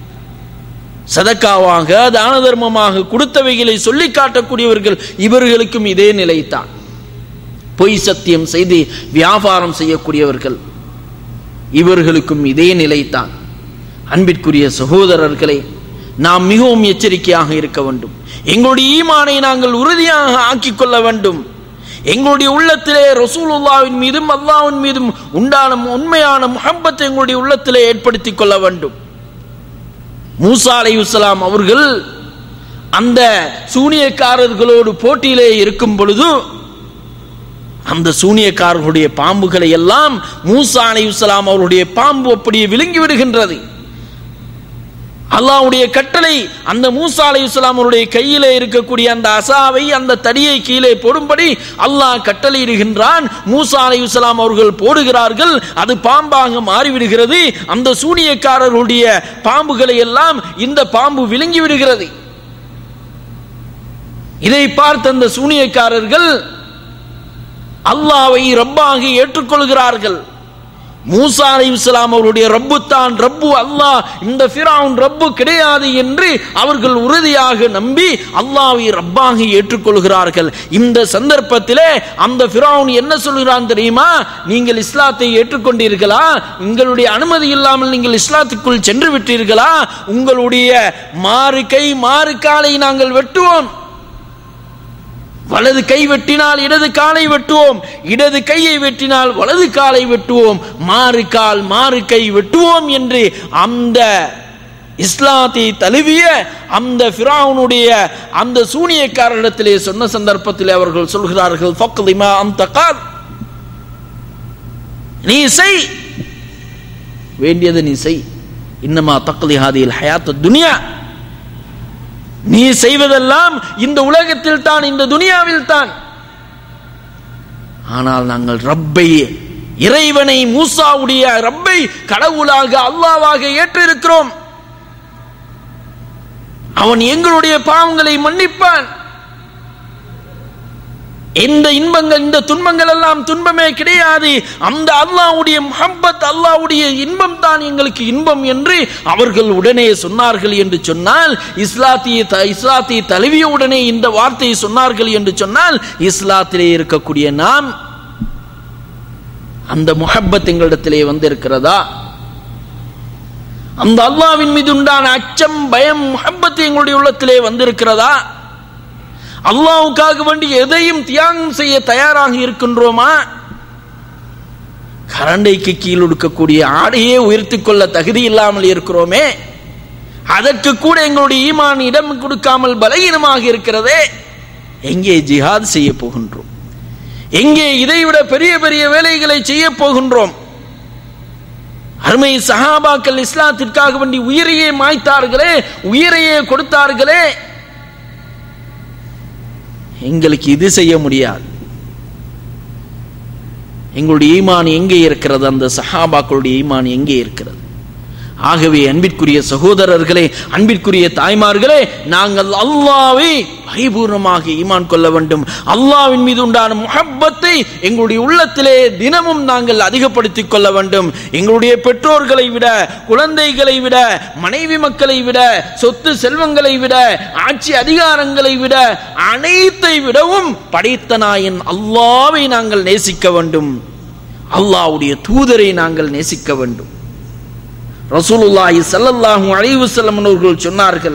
சதக்காவாக தான தர்மமாக கொடுத்தவைகளை சொல்லி காட்டக்கூடியவர்கள் இவர்களுக்கும் இதே நிலைத்தான் பொய் சத்தியம் செய்து வியாபாரம் செய்யக்கூடியவர்கள் இவர்களுக்கும் இதே நிலைத்தான் அன்பிற்குரிய சகோதரர்களே நாம் மிகவும் எச்சரிக்கையாக இருக்க வேண்டும் எங்களுடைய ஈமானை நாங்கள் உறுதியாக ஆக்கிக் கொள்ள வேண்டும் எங்களுடைய உள்ளத்திலே ரசூலுல்லாவின் மீதும் அல்லாவின் மீதும் உண்டான உண்மையான முகப்பத்தை எங்களுடைய உள்ளத்திலே ஏற்படுத்திக் கொள்ள வேண்டும் மூசா அலையுஸ்லாம் அவர்கள் அந்த சூனியக்காரர்களோடு போட்டியிலே இருக்கும் பொழுது அந்த சூனியக்காரர்களுடைய பாம்புகளை எல்லாம் மூசா அலையுஸ்லாம் அவருடைய பாம்பு அப்படியே விழுங்கி விடுகின்றது அல்லாவுடைய கட்டளை அந்த மூசா அலை இஸ்லாமருடைய கையிலே இருக்கக்கூடிய அந்த அசாவை அந்த தடியை கீழே போடும்படி அல்லாஹ் கட்டளையிடுகின்றான் மூசா அலை இஸ்லாம் அவர்கள் போடுகிறார்கள் அது பாம்பாக மாறிவிடுகிறது அந்த சூனியக்காரர்களுடைய பாம்புகளை எல்லாம் இந்த பாம்பு விழுங்கி விடுகிறது இதை பார்த்த அந்த சூனியக்காரர்கள் அல்லாவை ரப்பாக ஏற்றுக்கொள்கிறார்கள் மூசா அலி இஸ்லாம் அவருடைய ரப்பு தான் ரப்பு அல்லாஹ் இந்த ஃபிரவுன் ரப்பு கிடையாது என்று அவர்கள் உறுதியாக நம்பி அல்லாவை ரப்பாக ஏற்றுக்கொள்கிறார்கள் இந்த சந்தர்ப்பத்திலே அந்த ஃபிரவுன் என்ன சொல்கிறான் தெரியுமா நீங்கள் இஸ்லாத்தை ஏற்றுக்கொண்டீர்களா உங்களுடைய அனுமதி இல்லாமல் நீங்கள் இஸ்லாத்துக்குள் சென்று விட்டீர்களா உங்களுடைய மாறு கை மாறு காலை நாங்கள் வெட்டுவோம் வலது கை வெட்டினால் இடது காலை வெட்டுவோம் இடது கையை வெட்டினால் வலது காலை வெட்டுவோம் மாறு கால் மாறு கை வெட்டுவோம் என்று அந்த இஸ்லாத்தை தழுவிய அந்த ஃபிராவுனுடைய அந்த சூனியக்காரரிடத்திலே சொன்ன சந்தர்ப்பத்திலே அவர்கள் சொல்கிறார்கள் ஃபக்லிமா அந்த கால் நீ செய் வேண்டியது நீ செய் இன்னமா தக்லி ஹாதியில் ஹயாத்த துனியா நீ செய்வதெல்லாம் இந்த உலகத்தில் தான் இந்த துனியாவில் தான் ஆனால் நாங்கள் ரப்பை இறைவனை மூசாவுடைய ரப்பை கடவுளாக அல்லாவாக ஏற்றிருக்கிறோம் அவன் எங்களுடைய பாவங்களை மன்னிப்பான் இந்த இன்பங்கள் இந்த துன்பங்கள் எல்லாம் துன்பமே கிடையாது அந்த அல்லாவுடைய முஹப்பத் அல்லாவுடைய இன்பம் தான் எங்களுக்கு இன்பம் என்று அவர்கள் உடனே சொன்னார்கள் என்று சொன்னால் இஸ்லாத்திய இஸ்லாத்திய தழுவிய உடனே இந்த வார்த்தையை சொன்னார்கள் என்று சொன்னால் இஸ்லாத்திலே இருக்கக்கூடிய நாம் அந்த முஹப்பத் எங்களிடத்திலே வந்திருக்கிறதா அந்த அல்லாவின் மீது உண்டான அச்சம் பயம் முஹப்பத் எங்களுடைய உள்ளத்திலே வந்திருக்கிறதா அல்லாவுக்காக வேண்டி எதையும் தியாகம் செய்ய தயாராக இருக்கின்றோமா கரண்டைக்கு கீழ் ஒடுக்கக்கூடிய ஆடையே உயர்த்தி கொள்ள தகுதி இல்லாமல் இருக்கிறோமே அதற்கு கூட எங்களுடைய ஈமான் இடம் கொடுக்காமல் பலகீனமாக இருக்கிறதே எங்கே ஜிஹாத் செய்ய போகின்றோம் எங்கே இதைவிட பெரிய பெரிய வேலைகளை செய்ய போகின்றோம் அருமை சஹாபாக்கள் இஸ்லாத்திற்காக வேண்டி உயிரையே மாய்த்தார்களே உயிரையே கொடுத்தார்களே எங்களுக்கு இது செய்ய முடியாது எங்களுடைய ஈமான் எங்கே இருக்கிறது அந்த சஹாபாக்களுடைய ஈமான் எங்கே இருக்கிறது ஆகவே அன்பிற்குரிய சகோதரர்களே அன்பிற்குரிய தாய்மார்களே நாங்கள் அல்லாவை பரிபூர்ணமாக ஈமான் கொள்ள வேண்டும் அல்லாவின் மீது உண்டான முஹப்பத்தை எங்களுடைய உள்ளத்திலே தினமும் நாங்கள் அதிகப்படுத்திக் கொள்ள வேண்டும் எங்களுடைய பெற்றோர்களை விட குழந்தைகளை விட மனைவி மக்களை விட சொத்து செல்வங்களை விட ஆட்சி அதிகாரங்களை விட அனைத்தை விடவும் படைத்த நாயன் அல்லாவை நாங்கள் நேசிக்க வேண்டும் அல்லாவுடைய தூதரை நாங்கள் நேசிக்க வேண்டும் ரசூலுல்லாஹி ஸல்லல்லாஹு அலைஹி வஸல்லம் அவர்கள் சொன்னார்கள்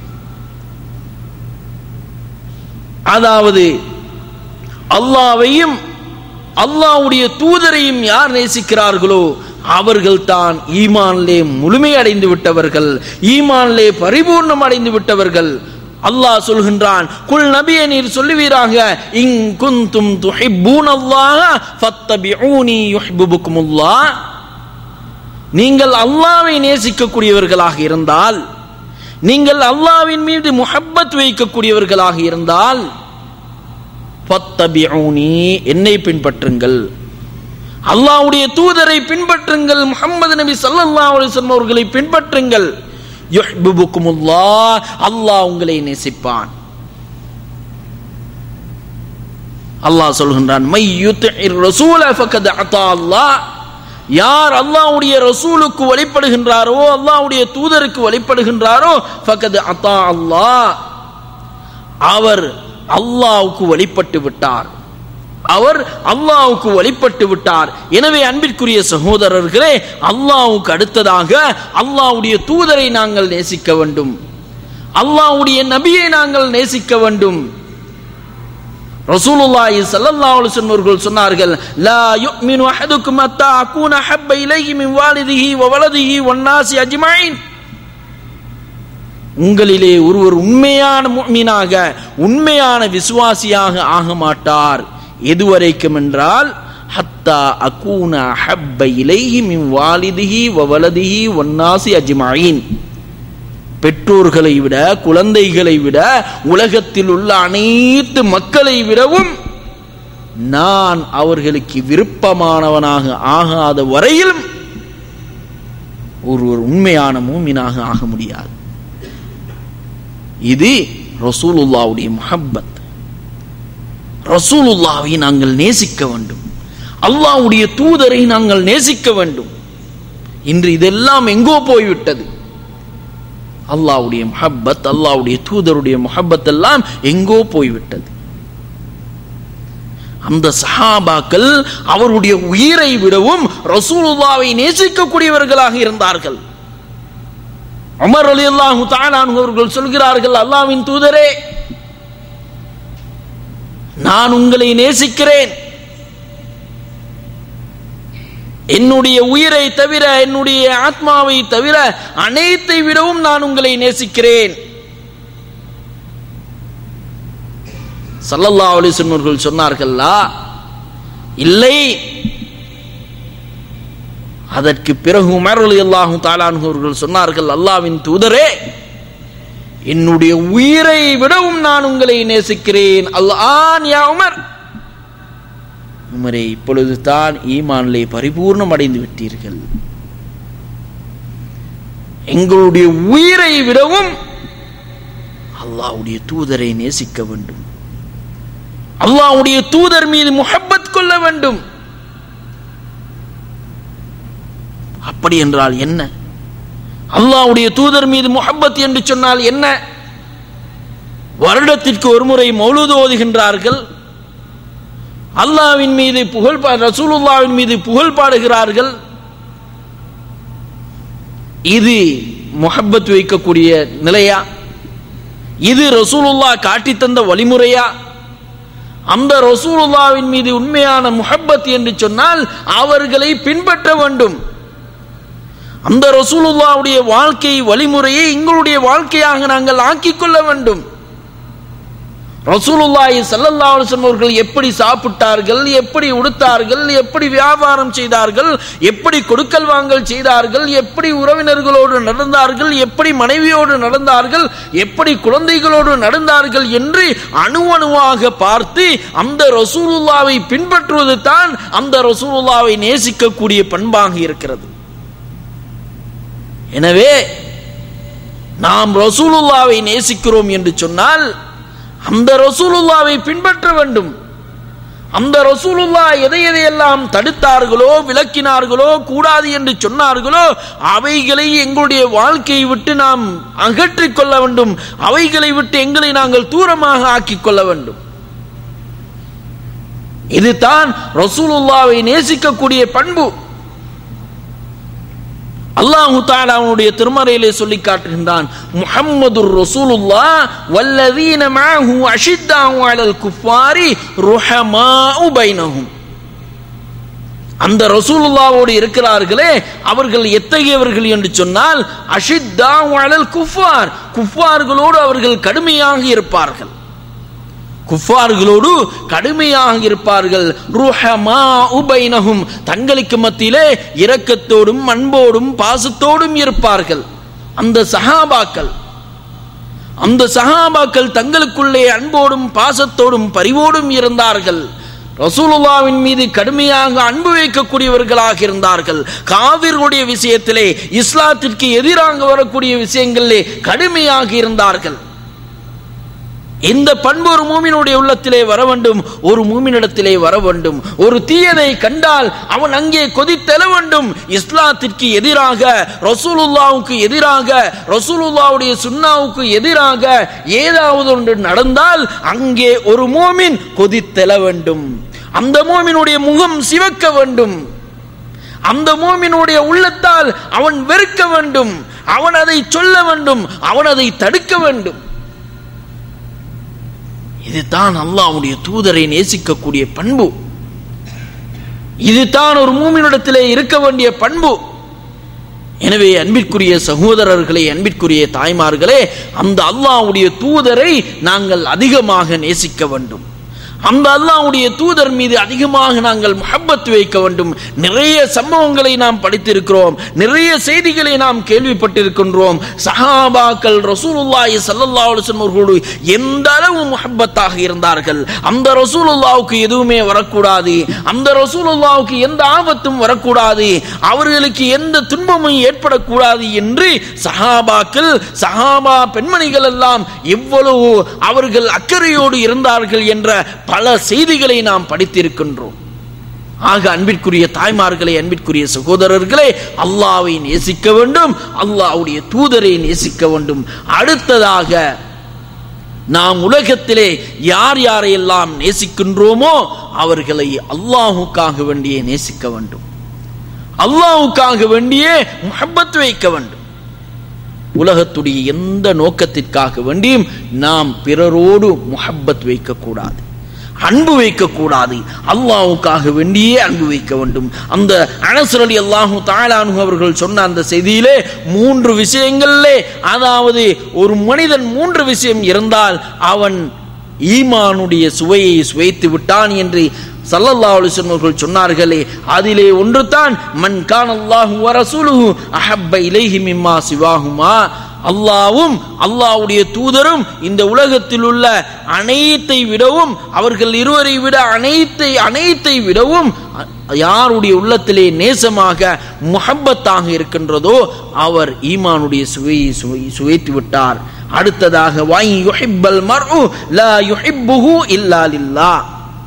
அதாவது அல்லாவையும் அல்லாஹ்வுடைய தூதரையும் யார் நேசிக்கிறார்களோ அவர்கள் தான் ஈமான்லே முழுமை அடைந்து விட்டவர்கள் ஈமான்லே பரிபூர்ணம் அடைந்து விட்டவர்கள் அல்லாஹ் சொல்கின்றான் குல் நபியை நீர் சொல்லுவீராக இன் குந்தும் துஹிப்பூன் அல்லாஹ ஃபத்தபிஊனி யுஹிப்புக்குமுல்லாஹ் நீங்கள் அல்லாவை நேசிக்கக்கூடியவர்களாக இருந்தால் நீங்கள் அல்லாவின் மீது முஹப்பத் வைக்கக்கூடியவர்களாக இருந்தால் ஃபத்தபிஊனி என்னை பின்பற்றுங்கள் அல்லாஹ்வுடைய தூதரை பின்பற்றுங்கள் முஹம்மது நபி ஸல்லல்லாஹு அலைஹி வஸல்லம் அவர்களை பின்பற்றுங்கள் யுஹ்பிபுக்குமுல்லாஹ் அல்லாஹ் உங்களை நேசிப்பான் அல்லாஹ் சொல்கின்றான் மை யுத்திஇர் ரசூல ஃபக்கத் அத்தா அல்லாஹ் யார் அல்லாஹ்வுடைய ரசூலுக்கு வழிபடுகின்றாரோ அல்லாஹ்வுடைய தூதருக்கு வழிபடுகின்றாரோ ஃபக்கத் அத்தா அல்லாஹ் அவர் அல்லாஹ்வுக்கு வழிபட்டு விட்டார் அவர் அல்லாஹ்வுக்கு வழிபட்டு விட்டார் எனவே அன்பிற்குரிய சகோதரர்களே அல்லாஹ்வுக்கு அடுத்ததாக அல்லாஹ்வுடைய தூதரை நாங்கள் நேசிக்க வேண்டும் அல்லாஹ்வுடைய நபியை நாங்கள் நேசிக்க வேண்டும் ரசூலுல்லாஹி ஸல்லல்லாஹு அலைஹி வஸல்லம் அவர்கள் சொன்னார்கள் லா யுமினு அஹதுக்கும் அத்தா அகூன ஹப்ப இலைஹி மின் வாலிதிஹி வ வலதிஹி வன் நாசி அஜ்மஈன் உங்களிலே ஒருவர் உண்மையான முஃமினாக உண்மையான விசுவாசியாக ஆக மாட்டார் எதுவரைக்கும் என்றால் ஹத்தா அகூன ஹப்ப இலைஹி மின் வாலிதிஹி வ வலதிஹி வன் நாசி அஜ்மஈன் பெற்றோர்களை விட குழந்தைகளை விட உலகத்தில் உள்ள அனைத்து மக்களை விடவும் நான் அவர்களுக்கு விருப்பமானவனாக ஆகாத வரையிலும் ஒருவர் உண்மையான மூமினாக ஆக முடியாது இது ரசூலுல்லாவுடைய முஹப்பத் ரசூலுல்லாவை நாங்கள் நேசிக்க வேண்டும் அல்லாஹ்வுடைய தூதரை நாங்கள் நேசிக்க வேண்டும் இன்று இதெல்லாம் எங்கோ போய்விட்டது அல்லாவுடைய முஹப்பத் அல்லாவுடைய தூதருடைய முஹப்பத் எல்லாம் எங்கோ போய்விட்டது அந்த சஹாபாக்கள் அவருடைய உயிரை விடவும் ரசூலுல்லாவை நேசிக்கக்கூடியவர்களாக இருந்தார்கள் அமர் அலி அல்லாஹு அவர்கள் சொல்கிறார்கள் அல்லாவின் தூதரே நான் உங்களை நேசிக்கிறேன் என்னுடைய உயிரை தவிர என்னுடைய ஆத்மாவை தவிர அனைத்தை விடவும் நான் உங்களை நேசிக்கிறேன் சல்லல்லா அலிசன்னர்கள் சொன்னார்களா இல்லை அதற்கு பிறகு உமர் அலி அல்லாஹும் தாலான்வர்கள் சொன்னார்கள் அல்லாவின் தூதரே என்னுடைய உயிரை விடவும் நான் உங்களை நேசிக்கிறேன் அல்லான் யா உமர் உமரே இப்பொழுது தான் ஈமானிலே பரிபூர்ணம் அடைந்து விட்டீர்கள் எங்களுடைய உயிரை விடவும் அல்லாவுடைய தூதரை நேசிக்க வேண்டும் அல்லாவுடைய தூதர் மீது முஹப்பத் கொள்ள வேண்டும் அப்படி என்றால் என்ன அல்லாவுடைய தூதர் மீது முஹப்பத் என்று சொன்னால் என்ன வருடத்திற்கு ஒரு முறை மௌலூது ஓதுகின்றார்கள் அல்லாவின் மீது புகழ் ரசூலுல்லாவின் மீது புகழ் பாடுகிறார்கள் இது முஹப்பத் வைக்கக்கூடிய நிலையா இது ரசூலுல்லா காட்டி தந்த வழிமுறையா அந்த ரசூலுல்லாவின் மீது உண்மையான முஹப்பத் என்று சொன்னால் அவர்களை பின்பற்ற வேண்டும் அந்த ரசூலுல்லாவுடைய வாழ்க்கை வழிமுறையை எங்களுடைய வாழ்க்கையாக நாங்கள் ஆக்கிக் கொள்ள வேண்டும் ரசூலுல்லாஹி ஸல்லல்லாஹு அலைஹி வஸல்லம் அவர்கள் எப்படி சாப்பிட்டார்கள் எப்படி உடுத்தார்கள் எப்படி வியாபாரம் செய்தார்கள் எப்படி கொடுக்கல் வாங்கல் செய்தார்கள் எப்படி உறவினர்களோடு நடந்தார்கள் எப்படி மனைவியோடு நடந்தார்கள் எப்படி குழந்தைகளோடு நடந்தார்கள் என்று அணு அணுவாக பார்த்து அந்த ரசூலுல்லாவை பின்பற்றுவது தான் அந்த ரசூலுல்லாவை நேசிக்கக்கூடிய பண்பாக இருக்கிறது எனவே நாம் ரசூலுல்லாவை நேசிக்கிறோம் என்று சொன்னால் அந்த ரசூலுல்லாவை பின்பற்ற வேண்டும் அந்த ரசூலுல்லா எதை எதையெல்லாம் தடுத்தார்களோ விளக்கினார்களோ கூடாது என்று சொன்னார்களோ அவைகளை எங்களுடைய வாழ்க்கையை விட்டு நாம் அகற்றிக் கொள்ள வேண்டும் அவைகளை விட்டு எங்களை நாங்கள் தூரமாக ஆக்கிக் கொள்ள வேண்டும் இதுதான் ரசூலுல்லாவை நேசிக்கக்கூடிய பண்பு அல்லாஹு தாலா அவனுடைய திருமறையிலே சொல்லி காட்டுகின்றான் முஹம்மது ரசூலுல்லா வல்லதீன மஅஹு அஷித்தாஹு அலல் குஃபாரி ருஹமாஉ பைனஹும் அந்த ரசூலுல்லாவோடு இருக்கிறார்களே அவர்கள் எத்தகையவர்கள் என்று சொன்னால் அஷித்தாஹு அலல் குஃபார் குஃபார்களோடு அவர்கள் கடுமையாக இருப்பார்கள் குஃபார்களோடு கடுமையாக இருப்பார்கள் ருஹமா உபைனஹும் தங்களுக்கு மத்தியிலே இரக்கத்தோடும் அன்போடும் பாசத்தோடும் இருப்பார்கள் அந்த சஹாபாக்கள் அந்த சஹாபாக்கள் தங்களுக்குள்ளே அன்போடும் பாசத்தோடும் பரிவோடும் இருந்தார்கள் ரசூலுல்லாவின் மீது கடுமையாக அன்பு வைக்கக்கூடியவர்களாக இருந்தார்கள் காவிர்களுடைய விஷயத்திலே இஸ்லாத்திற்கு எதிராக வரக்கூடிய விஷயங்களிலே கடுமையாக இருந்தார்கள் இந்த பண்பு ஒரு மூமினுடைய உள்ளத்திலே வர வேண்டும் ஒரு மூமினிடத்திலே வர வேண்டும் ஒரு தீயதை கண்டால் அவன் அங்கே கொதித்தெழ வேண்டும் இஸ்லாத்திற்கு எதிராக ரசூலுல்லாவுக்கு எதிராக ரசூலுல்லாவுடைய சுன்னாவுக்கு எதிராக ஏதாவது ஒன்று நடந்தால் அங்கே ஒரு மூமின் கொதித்தெழ வேண்டும் அந்த மூமினுடைய முகம் சிவக்க வேண்டும் அந்த மூமினுடைய உள்ளத்தால் அவன் வெறுக்க வேண்டும் அவன் அதை சொல்ல வேண்டும் அவன் அதை தடுக்க வேண்டும் இதுதான் அல்லாஹ்வுடைய தூதரை நேசிக்கக்கூடிய பண்பு இதுதான் ஒரு மூமினிடத்திலே இருக்க வேண்டிய பண்பு எனவே அன்பிற்குரிய சகோதரர்களே அன்பிற்குரிய தாய்மார்களே அந்த அல்லாஹ்வுடைய தூதரை நாங்கள் அதிகமாக நேசிக்க வேண்டும் அந்த அல்லாஹ்வுடைய தூதர் மீது அதிகமாக நாங்கள் முஹப்பத் வைக்க வேண்டும் நிறைய சம்பவங்களை நாம் படித்திருக்கிறோம் நிறைய செய்திகளை நாம் கேள்விப்பட்டிருக்கின்றோம் சஹாபாக்கள் ரசூலுல்லாஹி ஸல்லல்லாஹு அலைஹி வஸல்லம் அவர்களோடு எந்த அளவு முஹப்பத்தாக இருந்தார்கள் அந்த ரசூலுல்லாவுக்கு எதுவுமே வரக்கூடாது அந்த ரசூலுல்லாவுக்கு எந்த ஆபத்தும் வரக்கூடாது அவர்களுக்கு எந்த துன்பமும் ஏற்படக்கூடாது என்று சஹாபாக்கள் சஹாபா பெண்மணிகள் எல்லாம் எவ்வளவு அவர்கள் அக்கறையோடு இருந்தார்கள் என்ற பல செய்திகளை நாம் படித்திருக்கின்றோம் ஆக அன்பிற்குரிய தாய்மார்களே அன்பிற்குரிய சகோதரர்களே அல்லாவை நேசிக்க வேண்டும் அல்லாஹ்வுடைய தூதரை நேசிக்க வேண்டும் அடுத்ததாக நாம் உலகத்திலே யார் யாரையெல்லாம் நேசிக்கின்றோமோ அவர்களை அல்லாஹுக்காக வேண்டியே நேசிக்க வேண்டும் அல்லாஹுக்காக வேண்டியே முஹப்பத் வைக்க வேண்டும் உலகத்துடைய எந்த நோக்கத்திற்காக வேண்டியும் நாம் பிறரோடு முஹப்பத் வைக்கக்கூடாது அன்பு வைக்கக்கூடாது அல்லாஹுக்காக வேண்டியே அன்பு வைக்க வேண்டும் அந்த அனசரடி அல்லாஹு தாலானு அவர்கள் சொன்ன அந்த செய்தியிலே மூன்று விஷயங்களிலே அதாவது ஒரு மனிதன் மூன்று விஷயம் இருந்தால் அவன் ஈமானுடைய சுவையை சுவைத்து விட்டான் என்று சல்லல்லா அலிஸ்வர்கள் சொன்னார்களே அதிலே ஒன்று தான் மன் கான் அல்லாஹு வரசூலுஹு அஹப்ப இலைஹி மிம்மா சிவாகுமா அல்லாவும் அல்லாவுடைய தூதரும் இந்த உலகத்தில் உள்ள அனைத்தை விடவும் அவர்கள் இருவரை விட அனைத்தை அனைத்தை விடவும் யாருடைய உள்ளத்திலே நேசமாக முஹப்பத்தாக இருக்கின்றதோ அவர் ஈமானுடைய சுவையை சுவை சுவைத்து விட்டார் அடுத்ததாக வாய் யுஹிப்பல் மர்உ லா யுஹிப்புஹு இல்லா லில்லாஹ்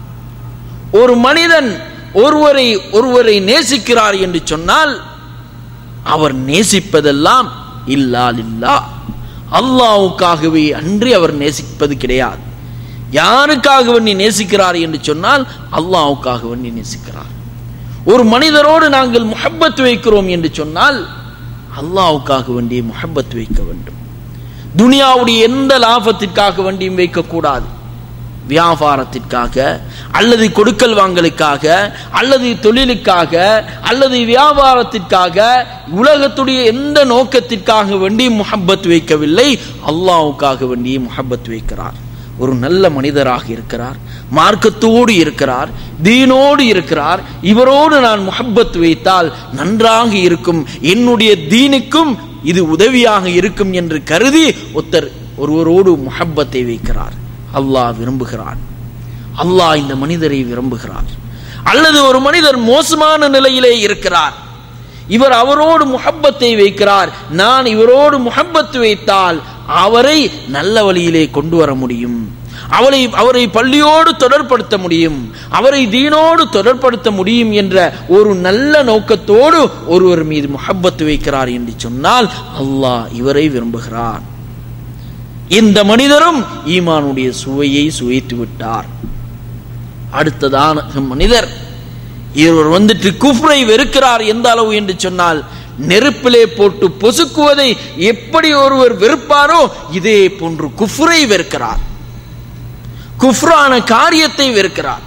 ஒரு மனிதன் ஒருவரை ஒருவரை நேசிக்கிறார் என்று சொன்னால் அவர் நேசிப்பதெல்லாம் இல்லால் இல்லா அல்லாவுக்காகவே அன்றி அவர் நேசிப்பது கிடையாது யாருக்காக வேண்டி நேசிக்கிறார் என்று சொன்னால் அல்லாவுக்காக வேண்டி நேசிக்கிறார் ஒரு மனிதரோடு நாங்கள் முஹப்பத் வைக்கிறோம் என்று சொன்னால் அல்லாவுக்காக வேண்டிய முஹப்பத் வைக்க வேண்டும் துனியாவுடைய எந்த லாபத்திற்காக வேண்டியும் வைக்கக்கூடாது வியாபாரத்திற்காக அல்லது கொடுக்கல் வாங்கலுக்காக அல்லது தொழிலுக்காக அல்லது வியாபாரத்திற்காக உலகத்துடைய எந்த நோக்கத்திற்காக வேண்டி முஹப்பத் வைக்கவில்லை அல்லாவுக்காக வேண்டி முஹப்பத் வைக்கிறார் ஒரு நல்ல மனிதராக இருக்கிறார் மார்க்கத்தோடு இருக்கிறார் தீனோடு இருக்கிறார் இவரோடு நான் முஹப்பத் வைத்தால் நன்றாக இருக்கும் என்னுடைய தீனுக்கும் இது உதவியாக இருக்கும் என்று கருதி ஒருத்தர் ஒருவரோடு முஹப்பத்தை வைக்கிறார் அல்லாஹ் விரும்புகிறான் அல்லாஹ் இந்த மனிதரை விரும்புகிறார் அல்லது ஒரு மனிதர் மோசமான நிலையிலே இருக்கிறார் இவர் அவரோடு முஹப்பத்தை வைக்கிறார் நான் இவரோடு முஹப்பத்து வைத்தால் அவரை நல்ல வழியிலே கொண்டு வர முடியும் அவளை அவரை பள்ளியோடு தொடர்படுத்த முடியும் அவரை தீனோடு தொடர்படுத்த முடியும் என்ற ஒரு நல்ல நோக்கத்தோடு ஒருவர் மீது முஹப்பத்து வைக்கிறார் என்று சொன்னால் அல்லாஹ் இவரை விரும்புகிறார் இந்த மனிதரும் ஈமானுடைய சுவையை சுவைத்து விட்டார் அடுத்ததான மனிதர் இவர் வந்துட்டு குஃப்ரை வெறுக்கிறார் எந்த அளவு என்று சொன்னால் நெருப்பிலே போட்டு பொசுக்குவதை எப்படி ஒருவர் வெறுப்பாரோ இதே போன்று குஃப்ரை வெறுக்கிறார் குஃப்ரான காரியத்தை வெறுக்கிறார்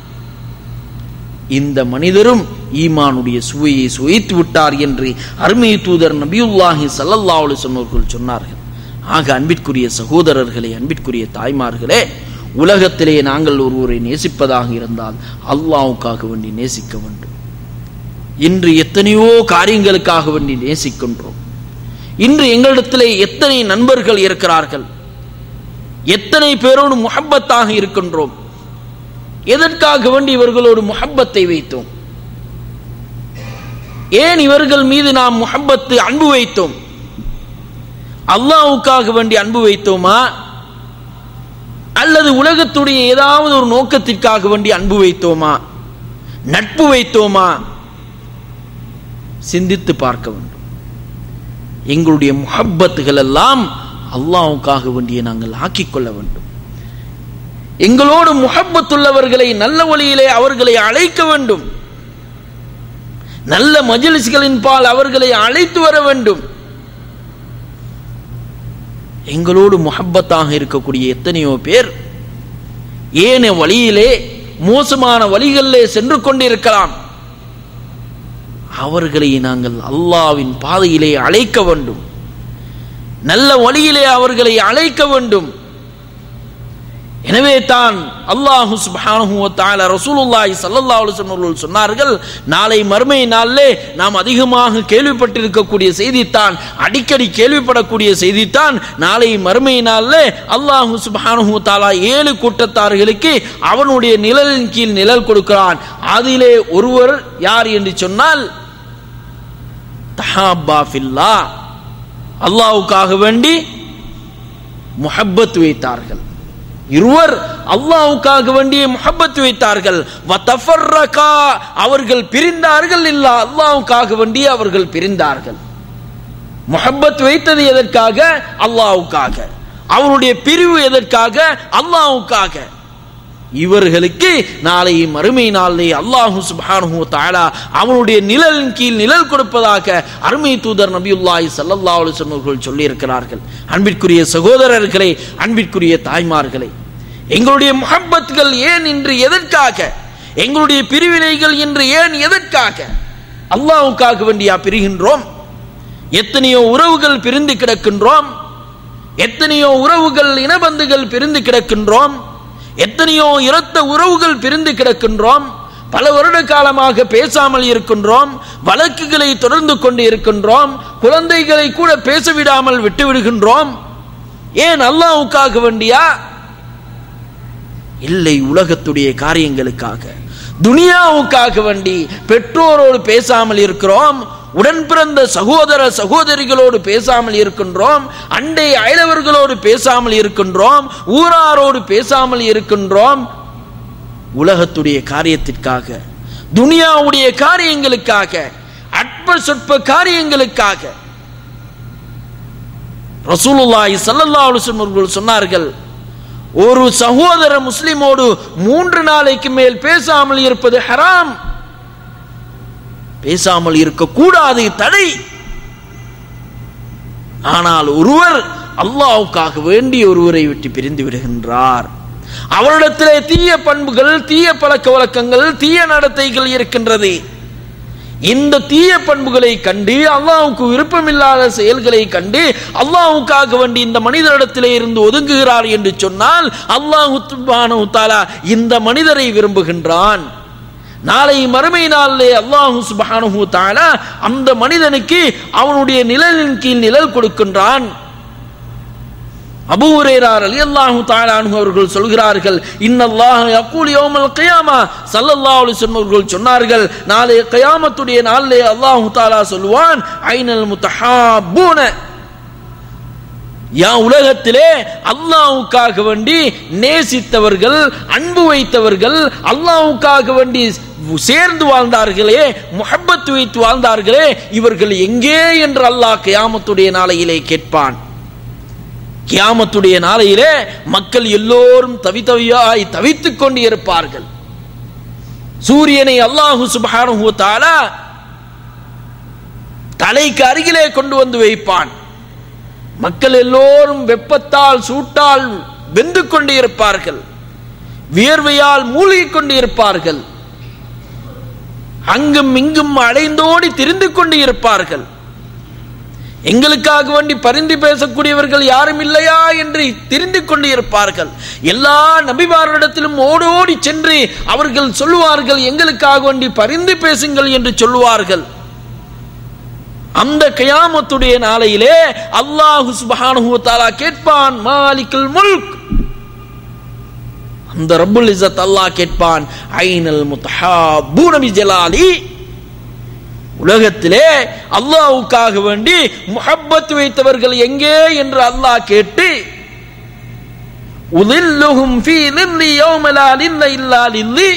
இந்த மனிதரும் ஈமானுடைய சுவையை சுவைத்து விட்டார் என்று அருமை தூதர் நபியுல்லாஹி சல்லல்லா சொன்னவர்கள் சொன்னார்கள் ஆக அன்பிற்குரிய சகோதரர்களே அன்பிற்குரிய தாய்மார்களே உலகத்திலே நாங்கள் ஒருவரை நேசிப்பதாக இருந்தால் அல்லாவுக்காக வேண்டி நேசிக்க வேண்டும் இன்று எத்தனையோ காரியங்களுக்காக வேண்டி நேசிக்கின்றோம் இன்று எங்களிடத்திலே எத்தனை நண்பர்கள் இருக்கிறார்கள் எத்தனை பேரோடு முஹப்பத்தாக இருக்கின்றோம் எதற்காக வேண்டி இவர்களோடு முஹப்பத்தை வைத்தோம் ஏன் இவர்கள் மீது நாம் முஹப்பத்து அன்பு வைத்தோம் அல்லாவுக்காக வேண்டி அன்பு வைத்தோமா அல்லது உலகத்துடைய ஏதாவது ஒரு நோக்கத்திற்காக வேண்டி அன்பு வைத்தோமா நட்பு வைத்தோமா சிந்தித்து பார்க்க வேண்டும் எங்களுடைய முஹப்பத்துகள் எல்லாம் அல்லாவுக்காக வேண்டிய நாங்கள் ஆக்கிக் கொள்ள வேண்டும் எங்களோடு முஹப்பத்துள்ளவர்களை நல்ல வழியிலே அவர்களை அழைக்க வேண்டும் நல்ல மஜிலிஸ்களின் பால் அவர்களை அழைத்து வர வேண்டும் எங்களோடு முஹப்பத்தாக இருக்கக்கூடிய எத்தனையோ பேர் ஏன வழியிலே மோசமான வழிகளிலே சென்று கொண்டிருக்கலாம் அவர்களை நாங்கள் அல்லாவின் பாதையிலே அழைக்க வேண்டும் நல்ல வழியிலே அவர்களை அழைக்க வேண்டும் எனவே தான் அல்லாஹு சுப்ஹானஹு வ தஆலா ரசூலுல்லாஹி ஸல்லல்லாஹு அலைஹி வஸல்லம் சொன்னார்கள் நாளை மறுமை நாளிலே நாம் அதிகமாக கேள்விப்பட்டிருக்கக்கூடிய செய்தித்தான் அடிக்கடி கேள்விப்படக்கூடிய செய்தித்தான் நாளை மறுமை நாளிலே அல்லாஹு சுப்ஹானஹு வ தஆலா ஏழு கூட்டத்தார்களுக்கு அவனுடைய நிழலின் கீழ் நிழல் கொடுக்கிறான் அதிலே ஒருவர் யார் என்று சொன்னால் தஹாபா ஃபில்லா அல்லாஹ்வுக்காக வேண்டி முஹப்பத் வைத்தார்கள் இருவர் அல்லாஹ்வுக்காக வேண்டிய முஹப்பத் வைத்தார்கள் வதஃபர்ரகா அவர்கள் பிரிந்தார்கள் இல்ல அல்லாஹ்வுக்காக வேண்டி அவர்கள் பிரிந்தார்கள் முஹப்பத் வைத்தது எதற்காக அல்லாஹ்வுக்காக அவருடைய பிரிவு எதற்காக அல்லாஹ்வுக்காக இவர்களுக்கு நாளை மறுமை நாளை அல்லாஹு சுப்ஹானஹு தஆலா அவனுடைய நிழலின் கீழ் நிழல் கொடுப்பதாக அருமை தூதர் நபியுல்லாஹி ஸல்லல்லாஹு அலைஹி வஸல்லம் அவர்கள் சொல்லி இருக்கிறார்கள் அன்பிற்குரிய சகோதரர்களே அன்பிற்குரிய தாய்மார்களே எங்களுடைய முஹப்பத்கள் ஏன் இன்று எதற்காக எங்களுடைய பிரிவினைகள் இன்று ஏன் எதற்காக அல்லாஹ்வுக்காக வேண்டியா பிரிகின்றோம் எத்தனையோ உறவுகள் பிரிந்து கிடக்கின்றோம் எத்தனையோ உறவுகள் இனபந்துகள் பிரிந்து கிடக்கின்றோம் எத்தனையோ இரத்த உறவுகள் பிரிந்து கிடக்கின்றோம் பல வருட காலமாக பேசாமல் இருக்கின்றோம் வழக்குகளை தொடர்ந்து கொண்டு இருக்கின்றோம் குழந்தைகளை கூட பேச விடாமல் விட்டு விடுகின்றோம் ஏன் அல்லாவுக்காக வேண்டியா இல்லை உலகத்துடைய காரியங்களுக்காக துனியாவுக்காக வேண்டி பெற்றோரோடு பேசாமல் இருக்கிறோம் உடன் பிறந்த சகோதர சகோதரிகளோடு பேசாமல் இருக்கின்றோம் அண்டை அயலவர்களோடு பேசாமல் இருக்கின்றோம் ஊராரோடு பேசாமல் இருக்கின்றோம் உலகத்துடைய காரியத்திற்காக துனியாவுடைய காரியங்களுக்காக அற்ப சொற்ப காரியங்களுக்காக ரசூலுல்லாஹி ஸல்லல்லாஹு அலைஹி வஸல்லம் அவர்கள் சொன்னார்கள் ஒரு சகோதர முஸ்லிமோடு மூன்று நாளைக்கு மேல் பேசாமல் இருப்பது ஹராம் பேசாமல் இருக்கக்கூடாது தடை ஆனால் ஒருவர் அல்லாவுக்காக வேண்டி ஒருவரை விட்டு பிரிந்து விடுகின்றார் அவரிடத்திலே தீய பண்புகள் தீய பழக்க வழக்கங்கள் தீய நடத்தைகள் இருக்கின்றது இந்த தீய பண்புகளை கண்டு அல்லாவுக்கு விருப்பமில்லாத செயல்களை கண்டு அல்லாவுக்காக வேண்டி இந்த மனிதரிடத்திலே இருந்து ஒதுங்குகிறார் என்று சொன்னால் அல்லாஹு தாலா இந்த மனிதரை விரும்புகின்றான் நாளை மறுமை நாளிலே அல்லாஹு சுபஹானஹு தாலா அந்த மனிதனுக்கு அவனுடைய நிழலின் கீழ் நிழல் கொடுக்கின்றான் அபூ ஹுரைரா ரலியல்லாஹு தஆலா அன்ஹு அவர்கள் சொல்கிறார்கள் இன்னல்லாஹ யகூல் யௌமல் கியாமா ஸல்லல்லாஹு அலைஹி வஸல்லம் அவர்கள் சொன்னார்கள் நாளை கியாமத்துடைய நாளிலே அல்லாஹ் தஆலா சொல்வான் ஐனல் முத்தஹாபூன யா உலகத்திலே அல்லாஹ்வுக்காக வேண்டி நேசித்தவர்கள் அன்பு வைத்தவர்கள் அல்லாஹ்வுக்காக வேண்டி சேர்ந்து வாழ்ந்தார்களே முஹப்பத் வைத்து வாழ்ந்தார்களே இவர்கள் எங்கே என்று அல்லாஹ் கியாமத்துடைய நாளையிலே கேட்பான் கியாமத்துடைய நாளையிலே மக்கள் எல்லோரும் தவித்தவியாய் தவித்துக் கொண்டு இருப்பார்கள் சூரியனை அல்லாஹு சுப்ஹானஹு தஆலா தலைக்கு அருகிலே கொண்டு வந்து வைப்பான் மக்கள் எல்லோரும் வெப்பத்தால் சூட்டால் வெந்து கொண்டு இருப்பார்கள் வியர்வையால் மூழ்கிக் கொண்டு இருப்பார்கள் அங்கும் இங்கும் அலைந்தோடி திரிந்து கொண்டு இருப்பார்கள் எங்களுக்காக வேண்டி பரிந்து பேசக்கூடியவர்கள் யாரும் இல்லையா என்று தெரிந்து கொண்டு இருப்பார்கள் எல்லா நபிமாரிடத்திலும் ஓடோடி சென்று அவர்கள் சொல்லுவார்கள் எங்களுக்காக வேண்டி பரிந்து பேசுங்கள் என்று சொல்லுவார்கள் அந்த கயாமத்துடைய நாளையிலே அல்லாஹு சுப்ஹானஹு வ தஆலா கேட்பான் மாலிக்குல் முல்க் அந்த ரப்புல் இஸ்ஸத் அல்லாஹ் கேட்பான் ஐனல் முத்தஹாபூன பிஜலாலி உலகத்திலே அல்லாஹ்வுக்காக வேண்டி முஹப்பத் வைத்தவர்கள் எங்கே என்று அல்லாஹ் கேட்டு உதில்லுஹும் ஃபீ லில்லி யௌம லா லில்ல இல்லா லில்லி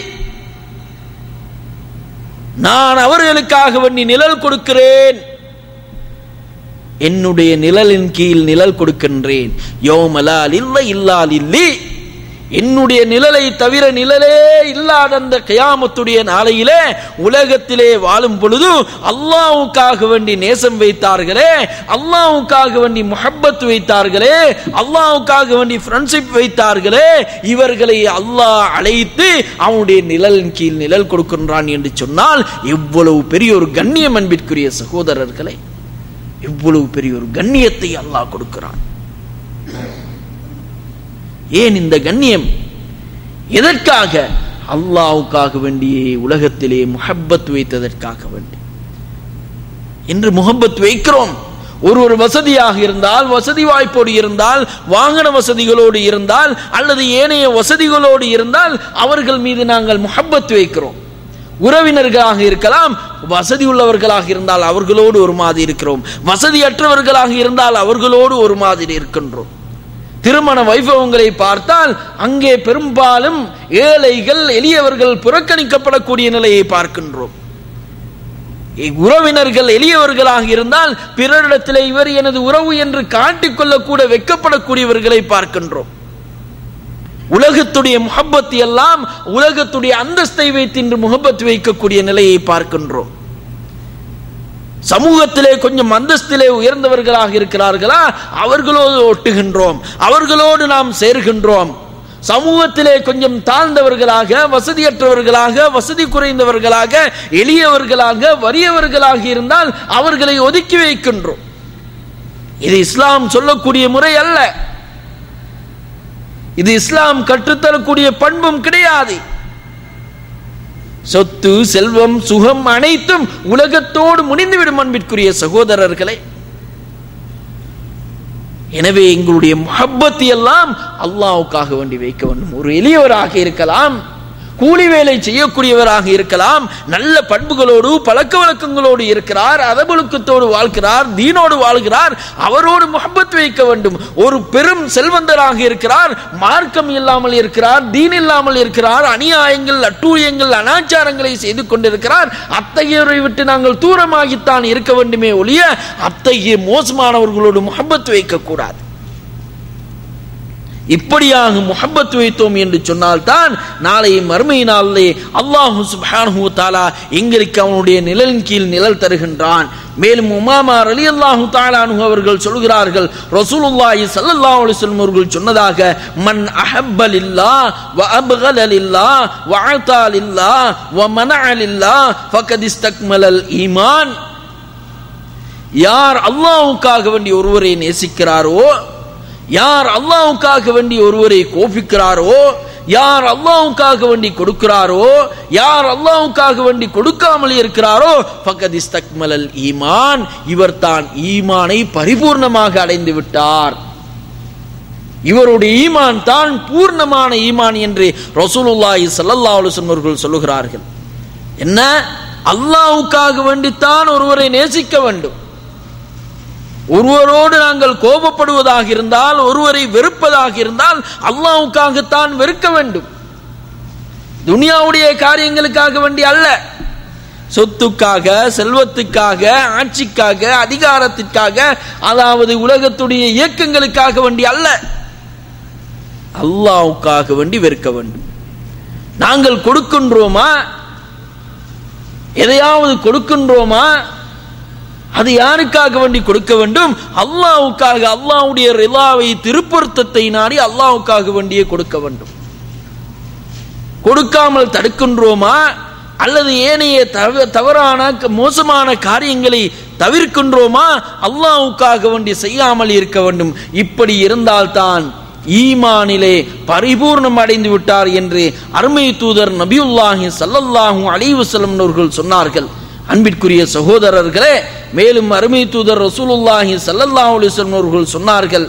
நான் அவர்களுக்காக வேண்டி நிழல் கொடுக்கிறேன் என்னுடைய நிழலின் கீழ் நிழல் கொடுக்கின்றேன் யோமலா இல்ல இல்லா இல்லி என்னுடைய நிழலை தவிர நிழலே இல்லாத அந்த கயாமத்துடைய நாளையிலே உலகத்திலே வாழும் பொழுது அல்லாவுக்காக வேண்டி நேசம் வைத்தார்களே அல்லாவுக்காக வேண்டி முஹப்பத் வைத்தார்களே அல்லாவுக்காக வேண்டி ஃப்ரெண்ட்ஷிப் வைத்தார்களே இவர்களை அல்லாஹ் அழைத்து அவனுடைய நிழலின் கீழ் நிழல் கொடுக்கின்றான் என்று சொன்னால் எவ்வளவு பெரிய ஒரு கண்ணியம் அன்பிற்குரிய சகோதரர்களே எவ்வளவு பெரிய ஒரு கண்ணியத்தை அல்லாஹ் கொடுக்கிறான் ஏன் இந்த கண்ணியம் எதற்காக அல்லாவுக்காக வேண்டியே உலகத்திலே முஹப்பத் வைத்ததற்காக வேண்டி இன்று முகப்பத் வைக்கிறோம் ஒரு ஒரு வசதியாக இருந்தால் வசதி வாய்ப்போடு இருந்தால் வாகன வசதிகளோடு இருந்தால் அல்லது ஏனைய வசதிகளோடு இருந்தால் அவர்கள் மீது நாங்கள் முஹப்பத் வைக்கிறோம் உறவினர்களாக இருக்கலாம் வசதி உள்ளவர்களாக இருந்தால் அவர்களோடு ஒரு மாதிரி இருக்கிறோம் வசதியற்றவர்களாக இருந்தால் அவர்களோடு ஒரு மாதிரி இருக்கின்றோம் திருமண வைபவங்களை பார்த்தால் அங்கே பெரும்பாலும் ஏழைகள் எளியவர்கள் புறக்கணிக்கப்படக்கூடிய நிலையை பார்க்கின்றோம் உறவினர்கள் எளியவர்களாக இருந்தால் பிறரிடத்தில் இவர் எனது உறவு என்று காட்டிக்கொள்ள கூட வெக்கப்படக்கூடியவர்களை பார்க்கின்றோம் உலகத்துடைய முகப்பத் எல்லாம் உலகத்துடைய அந்தஸ்தை வைத்து இன்று முகப்பத் வைக்கக்கூடிய நிலையை பார்க்கின்றோம் சமூகத்திலே கொஞ்சம் அந்தஸ்திலே உயர்ந்தவர்களாக இருக்கிறார்களா அவர்களோடு ஒட்டுகின்றோம் அவர்களோடு நாம் சேர்கின்றோம் சமூகத்திலே கொஞ்சம் தாழ்ந்தவர்களாக வசதியற்றவர்களாக வசதி குறைந்தவர்களாக எளியவர்களாக வறியவர்களாக இருந்தால் அவர்களை ஒதுக்கி வைக்கின்றோம் இது இஸ்லாம் சொல்லக்கூடிய முறை அல்ல இது இஸ்லாம் கற்றுத்தரக்கூடிய பண்பும் கிடையாது சொத்து செல்வம் சுகம் அனைத்தும் உலகத்தோடு முடிந்துவிடும் அன்பிற்குரிய சகோதரர்களே எனவே எங்களுடைய முஹப்பத்தி எல்லாம் அல்லாவுக்காக வேண்டி வைக்க வேண்டும் ஒரு எளியவராக இருக்கலாம் கூலி வேலை செய்யக்கூடியவராக இருக்கலாம் நல்ல பண்புகளோடு பழக்க வழக்கங்களோடு இருக்கிறார் அதபொழுக்கத்தோடு வாழ்கிறார் தீனோடு வாழ்கிறார் அவரோடு முகப்பத் வைக்க வேண்டும் ஒரு பெரும் செல்வந்தராக இருக்கிறார் மார்க்கம் இல்லாமல் இருக்கிறார் தீன் இல்லாமல் இருக்கிறார் அநியாயங்கள் அட்டூழியங்கள் அனாச்சாரங்களை செய்து கொண்டிருக்கிறார் அத்தகையவரை விட்டு நாங்கள் தூரமாகித்தான் இருக்க வேண்டுமே ஒழிய அத்தகைய மோசமானவர்களோடு முகப்பத் வைக்கக்கூடாது இப்படியாக முஹப்பத் வைத்தோம் என்று சொன்னால்தான் நாளை மறுமை நாளிலே அல்லாஹு சுப்ஹானஹு தாலா எங்களுக்கு அவனுடைய நிழலின் கீழ் நிழல் தருகின்றான் மேலும் உமாமா அலி அல்லாஹு தாலானு அவர்கள் சொல்கிறார்கள் ரசூலுல்லாஹி ஸல்லல்லாஹு அலைஹி வஸல்லம் அவர்கள் சொன்னதாக மன் அஹப்ப லில்லா வ அப்கல லில்லா வ அத்தா லில்லா வ மனஅ லில்லா ஃபக்கத் இஸ்தக்மலல் ஈமான் யார் அல்லாஹ்வுக்காக வேண்டி ஒருவரை நேசிக்கிறாரோ யார் அல்லாவுக்காக வேண்டி ஒருவரை கோபிக்கிறாரோ யார் அல்லாவுக்காக வேண்டி கொடுக்கிறாரோ யார் அல்லாவுக்காக வேண்டி கொடுக்காமல் இருக்கிறாரோ ஃபக்கத் இஸ்தக்மலல் ஈமான் இவர் தான் ஈமானை பரிபூர்ணமாக அடைந்து விட்டார் இவருடைய ஈமான் தான் பூர்ணமான ஈமான் என்று ரசூலுல்லாஹி ஸல்லல்லாஹு அலைஹி வஸல்லம் அவர்கள் சொல்லுகிறார்கள் என்ன அல்லாஹ்வுக்காக வேண்டித்தான் ஒருவரை நேசிக்க வேண்டும் ஒருவரோடு நாங்கள் கோபப்படுவதாக இருந்தால் ஒருவரை வெறுப்பதாக இருந்தால் அல்லாஹ்வுக்காகத்தான் வெறுக்க வேண்டும் துனியாவுடைய காரியங்களுக்காக வேண்டி அல்ல சொத்துக்காக செல்வத்துக்காக ஆட்சிக்காக அதிகாரத்திற்காக அதாவது உலகத்துடைய இயக்கங்களுக்காக வேண்டி அல்ல அல்லாஹ்வுக்காக வேண்டி வெறுக்க வேண்டும் நாங்கள் கொடுக்கின்றோமா எதையாவது கொடுக்கின்றோமா அது யாருக்காக வேண்டி கொடுக்க வேண்டும் அல்லாஹ்வுக்காக அல்லாஹ்வுடைய ரிலாவை திருப்பொருத்தத்தை நாடி அல்லாஹ்வுக்காக வேண்டியே கொடுக்க வேண்டும் கொடுக்காமல் தடுக்கின்றோமா அல்லது ஏனைய தவ- தவறான க- மோசமான காரியங்களை தவிர்க்கின்றோமா அல்லாஹ்வுக்காக வேண்டி செய்யாமல் இருக்க வேண்டும் இப்படி இருந்தால்தான் ஈமானிலே பரிபூர்ணம் அடைந்து விட்டார் என்று அருமை தூதர் நபியுல்லாஹி ஸல்லல்லாஹு அலைஹி வஸல்லம் அவர்கள் சொன்னார்கள் அன்பிற்குரிய சகோதரர்களே மேலும் அருமை தூதர் ரசூலுல்லாஹி ஸல்லல்லாஹு அலைஹி வஸல்லம் அவர்கள் சொன்னார்கள்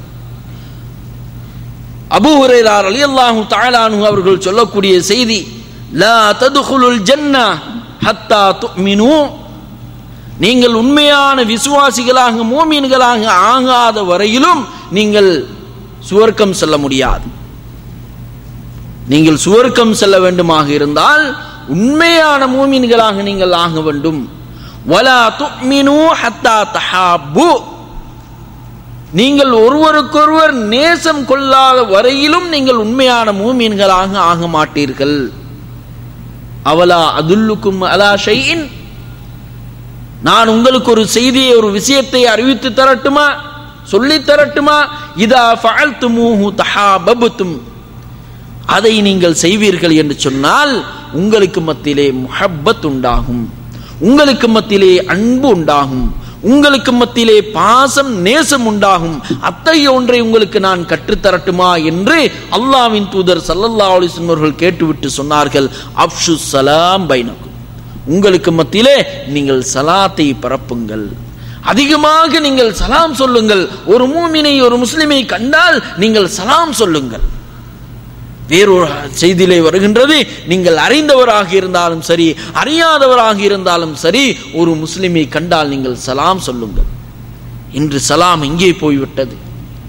அபூ ஹுரைரா ரலியல்லாஹு தஆலா அன்ஹு அவர்கள் சொல்லக்கூடிய செய்தி லா ததுகுலுல் ஜன்னah ஹத்தா துமினு நீங்கள் உண்மையான விசுவாசிகளாக மூமின்களாக ஆகாத வரையிலும் நீங்கள் சுவர்க்கம் செல்ல முடியாது நீங்கள் சுவர்க்கம் செல்ல வேண்டுமாக இருந்தால் உண்மையான மூமின்களாக நீங்கள் ஆக வேண்டும் வலா துமினு ஹத்தா தஹாப்பு நீங்கள் ஒருவருக்கொருவர் நேசம் கொள்ளாத வரையிலும் நீங்கள் உண்மையான மூமீன்களாக ஆக மாட்டீர்கள் அவலா அதுல்லுக்கும் அலா ஷைஇன் நான் உங்களுக்கு ஒரு செய்தியை ஒரு விஷயத்தை அறிவித்து தரட்டுமா சொல்லி தரட்டுமா இதா ஃபஅல்துமூஹு தஹாபபுத்தும் அதை நீங்கள் செய்வீர்கள் என்று சொன்னால் உங்களுக்கு மத்தியிலே முஹப்பத் உண்டாகும் உங்களுக்கு மத்தியிலே அன்பு உண்டாகும் உங்களுக்கு மத்தியிலே பாசம் நேசம் உண்டாகும் அத்தகைய ஒன்றை உங்களுக்கு நான் கற்றுத்தரட்டுமா என்று அல்லாஹ்வின் தூதர் ஸல்லல்லாஹு அலைஹி வஸல்லம் அவர்கள் கேட்டுவிட்டு சொன்னார்கள் அப்ஷு சலாம் பைனக்கும் உங்களுக்கு மத்தியிலே நீங்கள் சலாத்தை பரப்புங்கள் அதிகமாக நீங்கள் சலாம் சொல்லுங்கள் ஒரு மூமினை ஒரு முஸ்லிமை கண்டால் நீங்கள் சலாம் சொல்லுங்கள் வேறொரு செய்தியிலே வருகின்றது நீங்கள் அறிந்தவராக இருந்தாலும் சரி அறியாதவராக இருந்தாலும் சரி ஒரு முஸ்லிமை கண்டால் நீங்கள் சலாம் சொல்லுங்கள் இன்று சலாம் எங்கே போய்விட்டது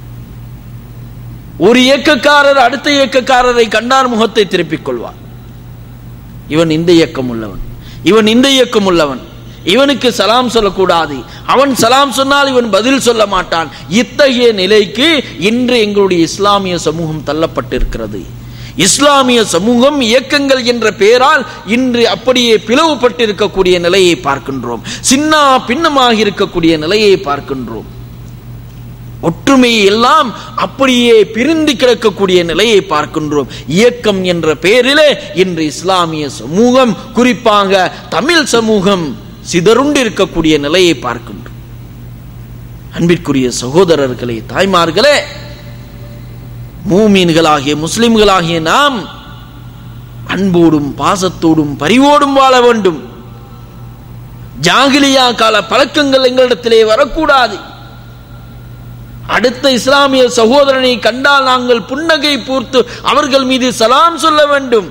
ஒரு இயக்கக்காரர் அடுத்த இயக்கக்காரரை கண்டார் முகத்தை திருப்பிக் கொள்வார் இவன் இந்த இயக்கம் உள்ளவன் இவன் இந்த இயக்கம் உள்ளவன் இவனுக்கு சலாம் சொல்லக்கூடாது அவன் சலாம் சொன்னால் இவன் பதில் சொல்ல மாட்டான் இத்தகைய நிலைக்கு இன்று எங்களுடைய இஸ்லாமிய சமூகம் தள்ளப்பட்டிருக்கிறது இஸ்லாமிய சமூகம் இயக்கங்கள் என்ற பெயரால் இன்று அப்படியே பிளவுபட்டிருக்கக்கூடிய நிலையை பார்க்கின்றோம் சின்ன பின்னமாக இருக்கக்கூடிய நிலையை பார்க்கின்றோம் ஒற்றுமை எல்லாம் அப்படியே பிரிந்து கிடக்கக்கூடிய நிலையை பார்க்கின்றோம் இயக்கம் என்ற பெயரிலே இன்று இஸ்லாமிய சமூகம் குறிப்பாக தமிழ் சமூகம் சிதறுண்டு இருக்கக்கூடிய நிலையை பார்க்கின்றோம் அன்பிற்குரிய சகோதரர்களே தாய்மார்களே மூமீன்களாகிய முஸ்லிம்களாகிய நாம் அன்போடும் பாசத்தோடும் பரிவோடும் வாழ வேண்டும் ஜாகிலியா கால பழக்கங்கள் எங்களிடத்திலே வரக்கூடாது அடுத்த இஸ்லாமிய சகோதரனை கண்டால் நாங்கள் புன்னகை பூர்த்து அவர்கள் மீது சலாம் சொல்ல வேண்டும்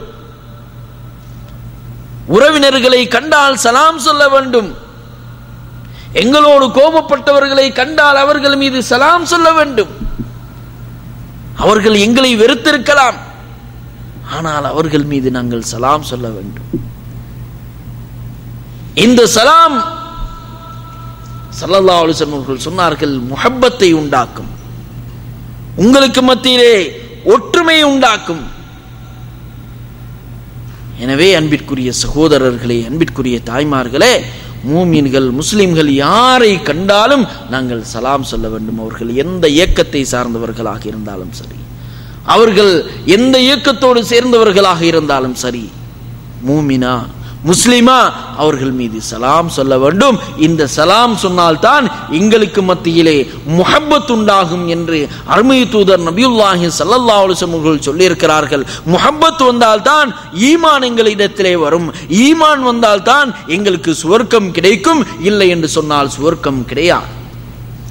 உறவினர்களை கண்டால் சலாம் சொல்ல வேண்டும் எங்களோடு கோபப்பட்டவர்களை கண்டால் அவர்கள் மீது சலாம் சொல்ல வேண்டும் அவர்கள் எங்களை வெறுத்திருக்கலாம் ஆனால் அவர்கள் மீது நாங்கள் சலாம் சொல்ல வேண்டும் இந்த சலாம் சல்லல்லா அலிசன் அவர்கள் சொன்னார்கள் முஹப்பத்தை உண்டாக்கும் உங்களுக்கு மத்தியிலே ஒற்றுமை உண்டாக்கும் எனவே அன்பிற்குரிய சகோதரர்களே அன்பிற்குரிய தாய்மார்களே மூமின்கள் முஸ்லிம்கள் யாரை கண்டாலும் நாங்கள் சலாம் சொல்ல வேண்டும் அவர்கள் எந்த இயக்கத்தை சார்ந்தவர்களாக இருந்தாலும் சரி அவர்கள் எந்த இயக்கத்தோடு சேர்ந்தவர்களாக இருந்தாலும் சரி மூமினா முஸ்லிமா அவர்கள் மீது சலாம் சொல்ல வேண்டும் இந்த சலாம் சொன்னால்தான் எங்களுக்கு மத்தியிலே முஹப்பத் உண்டாகும் என்று அருமை தூதர் நபியுல்லாஹி சல்லல்லா அலுவலம் அவர்கள் சொல்லியிருக்கிறார்கள் முஹப்பத் வந்தால்தான் ஈமான் எங்களிடத்திலே வரும் ஈமான் வந்தால்தான் எங்களுக்கு சுவர்க்கம் கிடைக்கும் இல்லை என்று சொன்னால் சுவர்க்கம் கிடையாது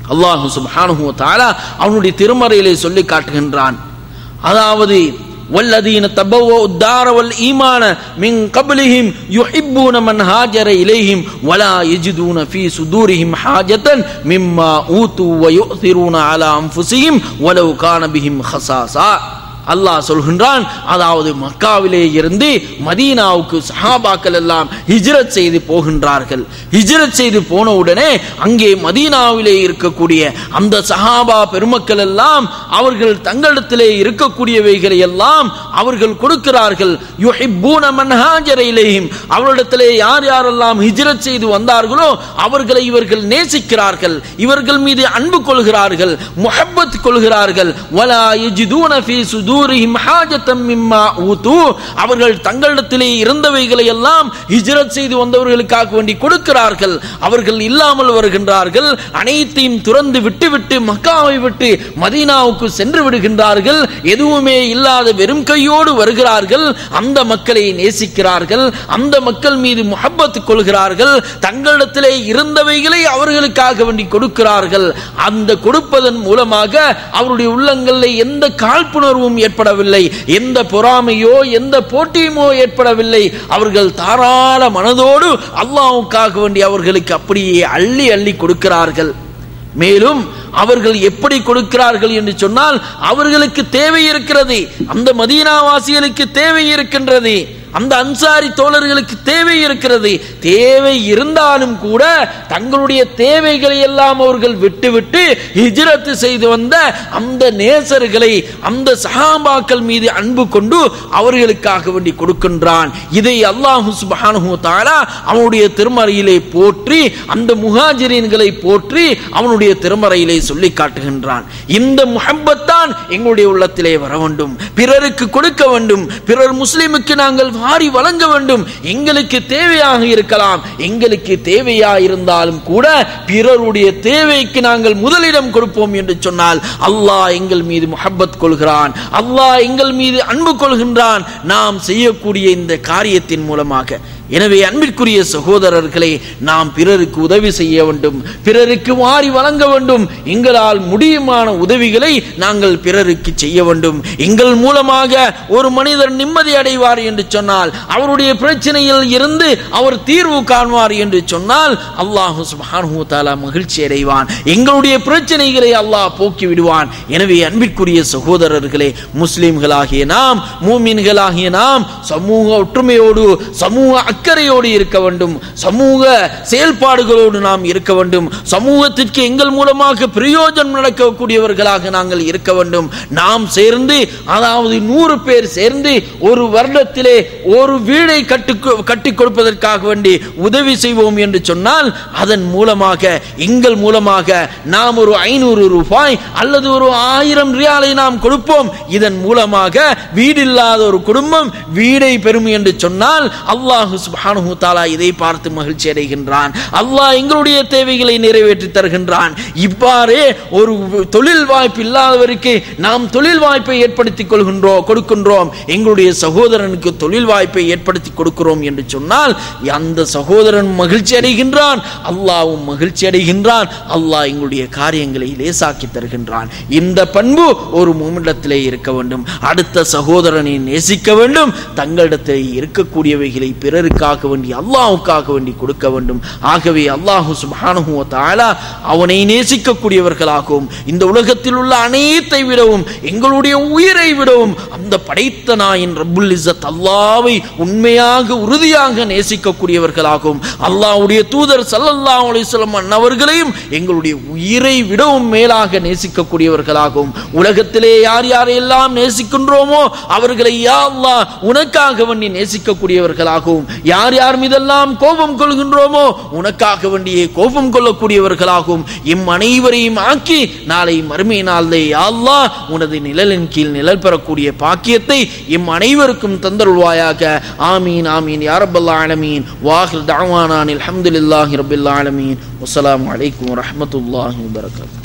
அல்லாஹு சுப்ஹானஹு தஆலா அவனுடைய திருமறையிலே சொல்லி காட்டுகின்றான் அதாவது والذين تبوأوا الدار والإيمان من قبلهم يحبون من هاجر إليهم ولا يجدون في صدورهم حاجة مما أوتوا ويؤثرون على أنفسهم ولو كان بهم خصاصة அல்லாஹ் சொல்கின்றான் அதாவது மக்காவிலே இருந்து மதீனாவுக்கு சஹாபாக்கள் எல்லாம் ஹிஜ்ரத் செய்து போகின்றார்கள் ஹிஜ்ரத் செய்து போன உடனே அங்கே மதீனாவிலே இருக்கக்கூடிய அந்த சஹாபா பெருமக்கள் எல்லாம் அவர்கள் தங்களிடத்திலே இருக்கக்கூடியவைகளை எல்லாம் அவர்கள் கொடுக்கிறார்கள் யுஹிப்பூன மன் ஹாஜர இலைஹிம் அவர்களிடத்திலே யார் யாரெல்லாம் ஹிஜ்ரத் செய்து வந்தார்களோ அவர்களை இவர்கள் நேசிக்கிறார்கள் இவர்கள் மீது அன்பு கொள்கிறார்கள் முஹப்பத் கொள்கிறார்கள் வலா யஜிதூன ஃபீ சுதூரிஹிம் ஹாஜத்தம் மிம்மா ஊது அவர்கள் தங்களிடத்திலே இருந்தவைகளை எல்லாம் ஹிஜ்ரத் செய்து வந்தவர்களுக்காக வேண்டி கொடுக்கிறார்கள் அவர்கள் இல்லாமல் வருகின்றார்கள் அனைத்தையும் துறந்து விட்டு விட்டு மக்காவை விட்டு மதீனாவுக்கு சென்று விடுகின்றார்கள் எதுவுமே இல்லாத வெறும் கையோடு வருகிறார்கள் அந்த மக்களை நேசிக்கிறார்கள் அந்த மக்கள் மீது முஹப்பத் கொள்கிறார்கள் தங்களிடத்திலே இருந்தவைகளை அவர்களுக்காக வேண்டி கொடுக்கிறார்கள் அந்த கொடுப்பதன் மூலமாக அவருடைய உள்ளங்களில் எந்த காழ்ப்புணர்வும் ஏற்படவில்லை எந்த பொறாமையோ எந்த போட்டியுமோ ஏற்படவில்லை அவர்கள் தாராள மனதோடு அல்லாஹ்வுக்காக வேண்டி அவர்களுக்கு அப்படியே அள்ளி அள்ளி கொடுக்கிறார்கள் மேலும் அவர்கள் எப்படி கொடுக்கிறார்கள் என்று சொன்னால் அவர்களுக்கு தேவை இருக்கிறது அந்த மதீனாவாசிகளுக்கு தேவை இருக்கின்றது அந்த அன்சாரி தோழர்களுக்கு தேவை இருக்கிறது தேவை இருந்தாலும் கூட தங்களுடைய தேவைகளை எல்லாம் அவர்கள் விட்டுவிட்டு ஹிஜ்ரத்து செய்து வந்த அந்த நேசர்களை அந்த சஹாபாக்கள் மீது அன்பு கொண்டு அவர்களுக்காக வேண்டி கொடுக்கின்றான் இதை அல்லாஹு சுப்ஹானஹு தஆலா அவனுடைய திருமறையிலே போற்றி அந்த முஹாஜிரீன்களை போற்றி அவனுடைய திருமறையிலே சொல்லி காட்டுகின்றான் இந்த முஹப்பத் தான் எங்களுடைய உள்ளத்திலே வர வேண்டும் பிறருக்கு கொடுக்க வேண்டும் பிறர் முஸ்லிமுக்கு நாங்கள் வாரி வழங்க வேண்டும் எங்களுக்கு தேவையாக இருக்கலாம் எங்களுக்கு தேவையா இருந்தாலும் கூட பிறருடைய தேவைக்கு நாங்கள் முதலிடம் கொடுப்போம் என்று சொன்னால் அல்லாஹ் எங்கள் மீது முஹப்பத் கொள்கிறான் அல்லாஹ் எங்கள் மீது அன்பு கொள்கின்றான் நாம் செய்யக்கூடிய இந்த காரியத்தின் மூலமாக எனவே அன்பிற்குரிய சகோதரர்களே நாம் பிறருக்கு உதவி செய்ய வேண்டும் பிறருக்கு வாரி வழங்க வேண்டும் எங்களால் முடியுமான உதவிகளை நாங்கள் பிறருக்கு செய்ய வேண்டும் எங்கள் மூலமாக ஒரு மனிதர் நிம்மதி அடைவார் என்று சொன்னால் அவருடைய பிரச்சனையில் இருந்து அவர் தீர்வு காண்பார் என்று சொன்னால் அல்லாஹு சுப்ஹானஹு தஆலா மகிழ்ச்சி அடைவான் எங்களுடைய பிரச்சனைகளை அல்லாஹ் போக்கி விடுவான் எனவே அன்பிற்குரிய சகோதரர்களே முஸ்லிம்களாகிய நாம் மூமின்களாகிய நாம் சமூக ஒற்றுமையோடு சமூக அக்கறையோடு இருக்க வேண்டும் சமூக செயல்பாடுகளோடு நாம் இருக்க வேண்டும் சமூகத்திற்கு எங்கள் மூலமாக பிரயோஜனம் நடக்கக்கூடியவர்களாக நாங்கள் இருக்க வேண்டும் நாம் சேர்ந்து அதாவது நூறு பேர் சேர்ந்து ஒரு வருடத்திலே ஒரு வீடை கட்டு கட்டி கொடுப்பதற்காக வேண்டி உதவி செய்வோம் என்று சொன்னால் அதன் மூலமாக எங்கள் மூலமாக நாம் ஒரு ஐநூறு ரூபாய் அல்லது ஒரு ஆயிரம் ரியாலை நாம் கொடுப்போம் இதன் மூலமாக வீடில்லாத ஒரு குடும்பம் வீடை பெறும் என்று சொன்னால் அல்லாஹு சுப்ஹானஹு தஆலா இதை பார்த்து மகிழ்ச்சி அடைகின்றான் அல்லாஹ் எங்களுடைய தேவைகளை நிறைவேற்றி தருகின்றான் இவ்வாறே ஒரு தொழில் வாய்ப்பு இல்லாதவருக்கு நாம் தொழில் வாய்ப்பை ஏற்படுத்திக் கொள்கின்றோம் கொடுக்கின்றோம் எங்களுடைய சகோதரனுக்கு தொழில் வாய்ப்பை ஏற்படுத்தி கொடுக்கிறோம் என்று சொன்னால் அந்த சகோதரன் மகிழ்ச்சி அடைகின்றான் அல்லாவும் மகிழ்ச்சி அடைகின்றான் அல்லாஹ் எங்களுடைய காரியங்களை லேசாக்கி தருகின்றான் இந்த பண்பு ஒரு மூமிடத்திலே இருக்க வேண்டும் அடுத்த சகோதரனை நேசிக்க வேண்டும் தங்களிடத்தில் இருக்கக்கூடியவைகளை பிறருக்காக வேண்டி அல்லாஹுக்காக வேண்டி கொடுக்க வேண்டும் ஆகவே அல்லாஹு சுப்ஹானஹு வ தஆலா அவனை நேசிக்கக்கூடியவர்களாகவும் இந்த உலகத்தில் உள்ள அனைத்தை விடவும் எங்களுடைய உயிரை விடவும் அந்த படைத்த நாயின் ரப்புல் இஸ்ஸத் அல்லாவை உண்மையாக உறுதியாக நேசிக்கக்கூடியவர்களாகவும் அல்லாஹ்வுடைய தூதர் ஸல்லல்லாஹு அலைஹி வஸல்லம் அன்னவர்களையும் எங்களுடைய உயிரை விடவும் மேலாக நேசிக்கக்கூடியவர்களாகவும் உலகத்திலே யார் யாரையெல்லாம் நேசிக்கின்றோமோ அவர்களை யா அல்லாஹ் உனக்காக வேண்டி நேசிக்கக்கூடியவர்களாகவும் யார் யார் மீதெல்லாம் கோபம் கொள்கின்றோமோ உனக்காக வேண்டிய கோபம் கொள்ளக்கூடியவர்களாகவும் எம் அனைவரையும் ஆக்கி நாளை மறுமை நாளிலே யா அல்லாஹ் உனது நிழலின் கீழ் நிழல் பெறக்கூடிய பாக்கியத்தை எம் அனைவருக்கும் தந்தருள்வாயாக ஆமீன் ஆமீன் யா ரப்பல் ஆலமீன் வாஹில் தஅவானான் அல்ஹம்துலில்லாஹி ரப்பில் ஆலமீன் வஸ்ஸலாமு அலைக்கும் வரஹ்மத்துல்லாஹி வபரகாத்துஹு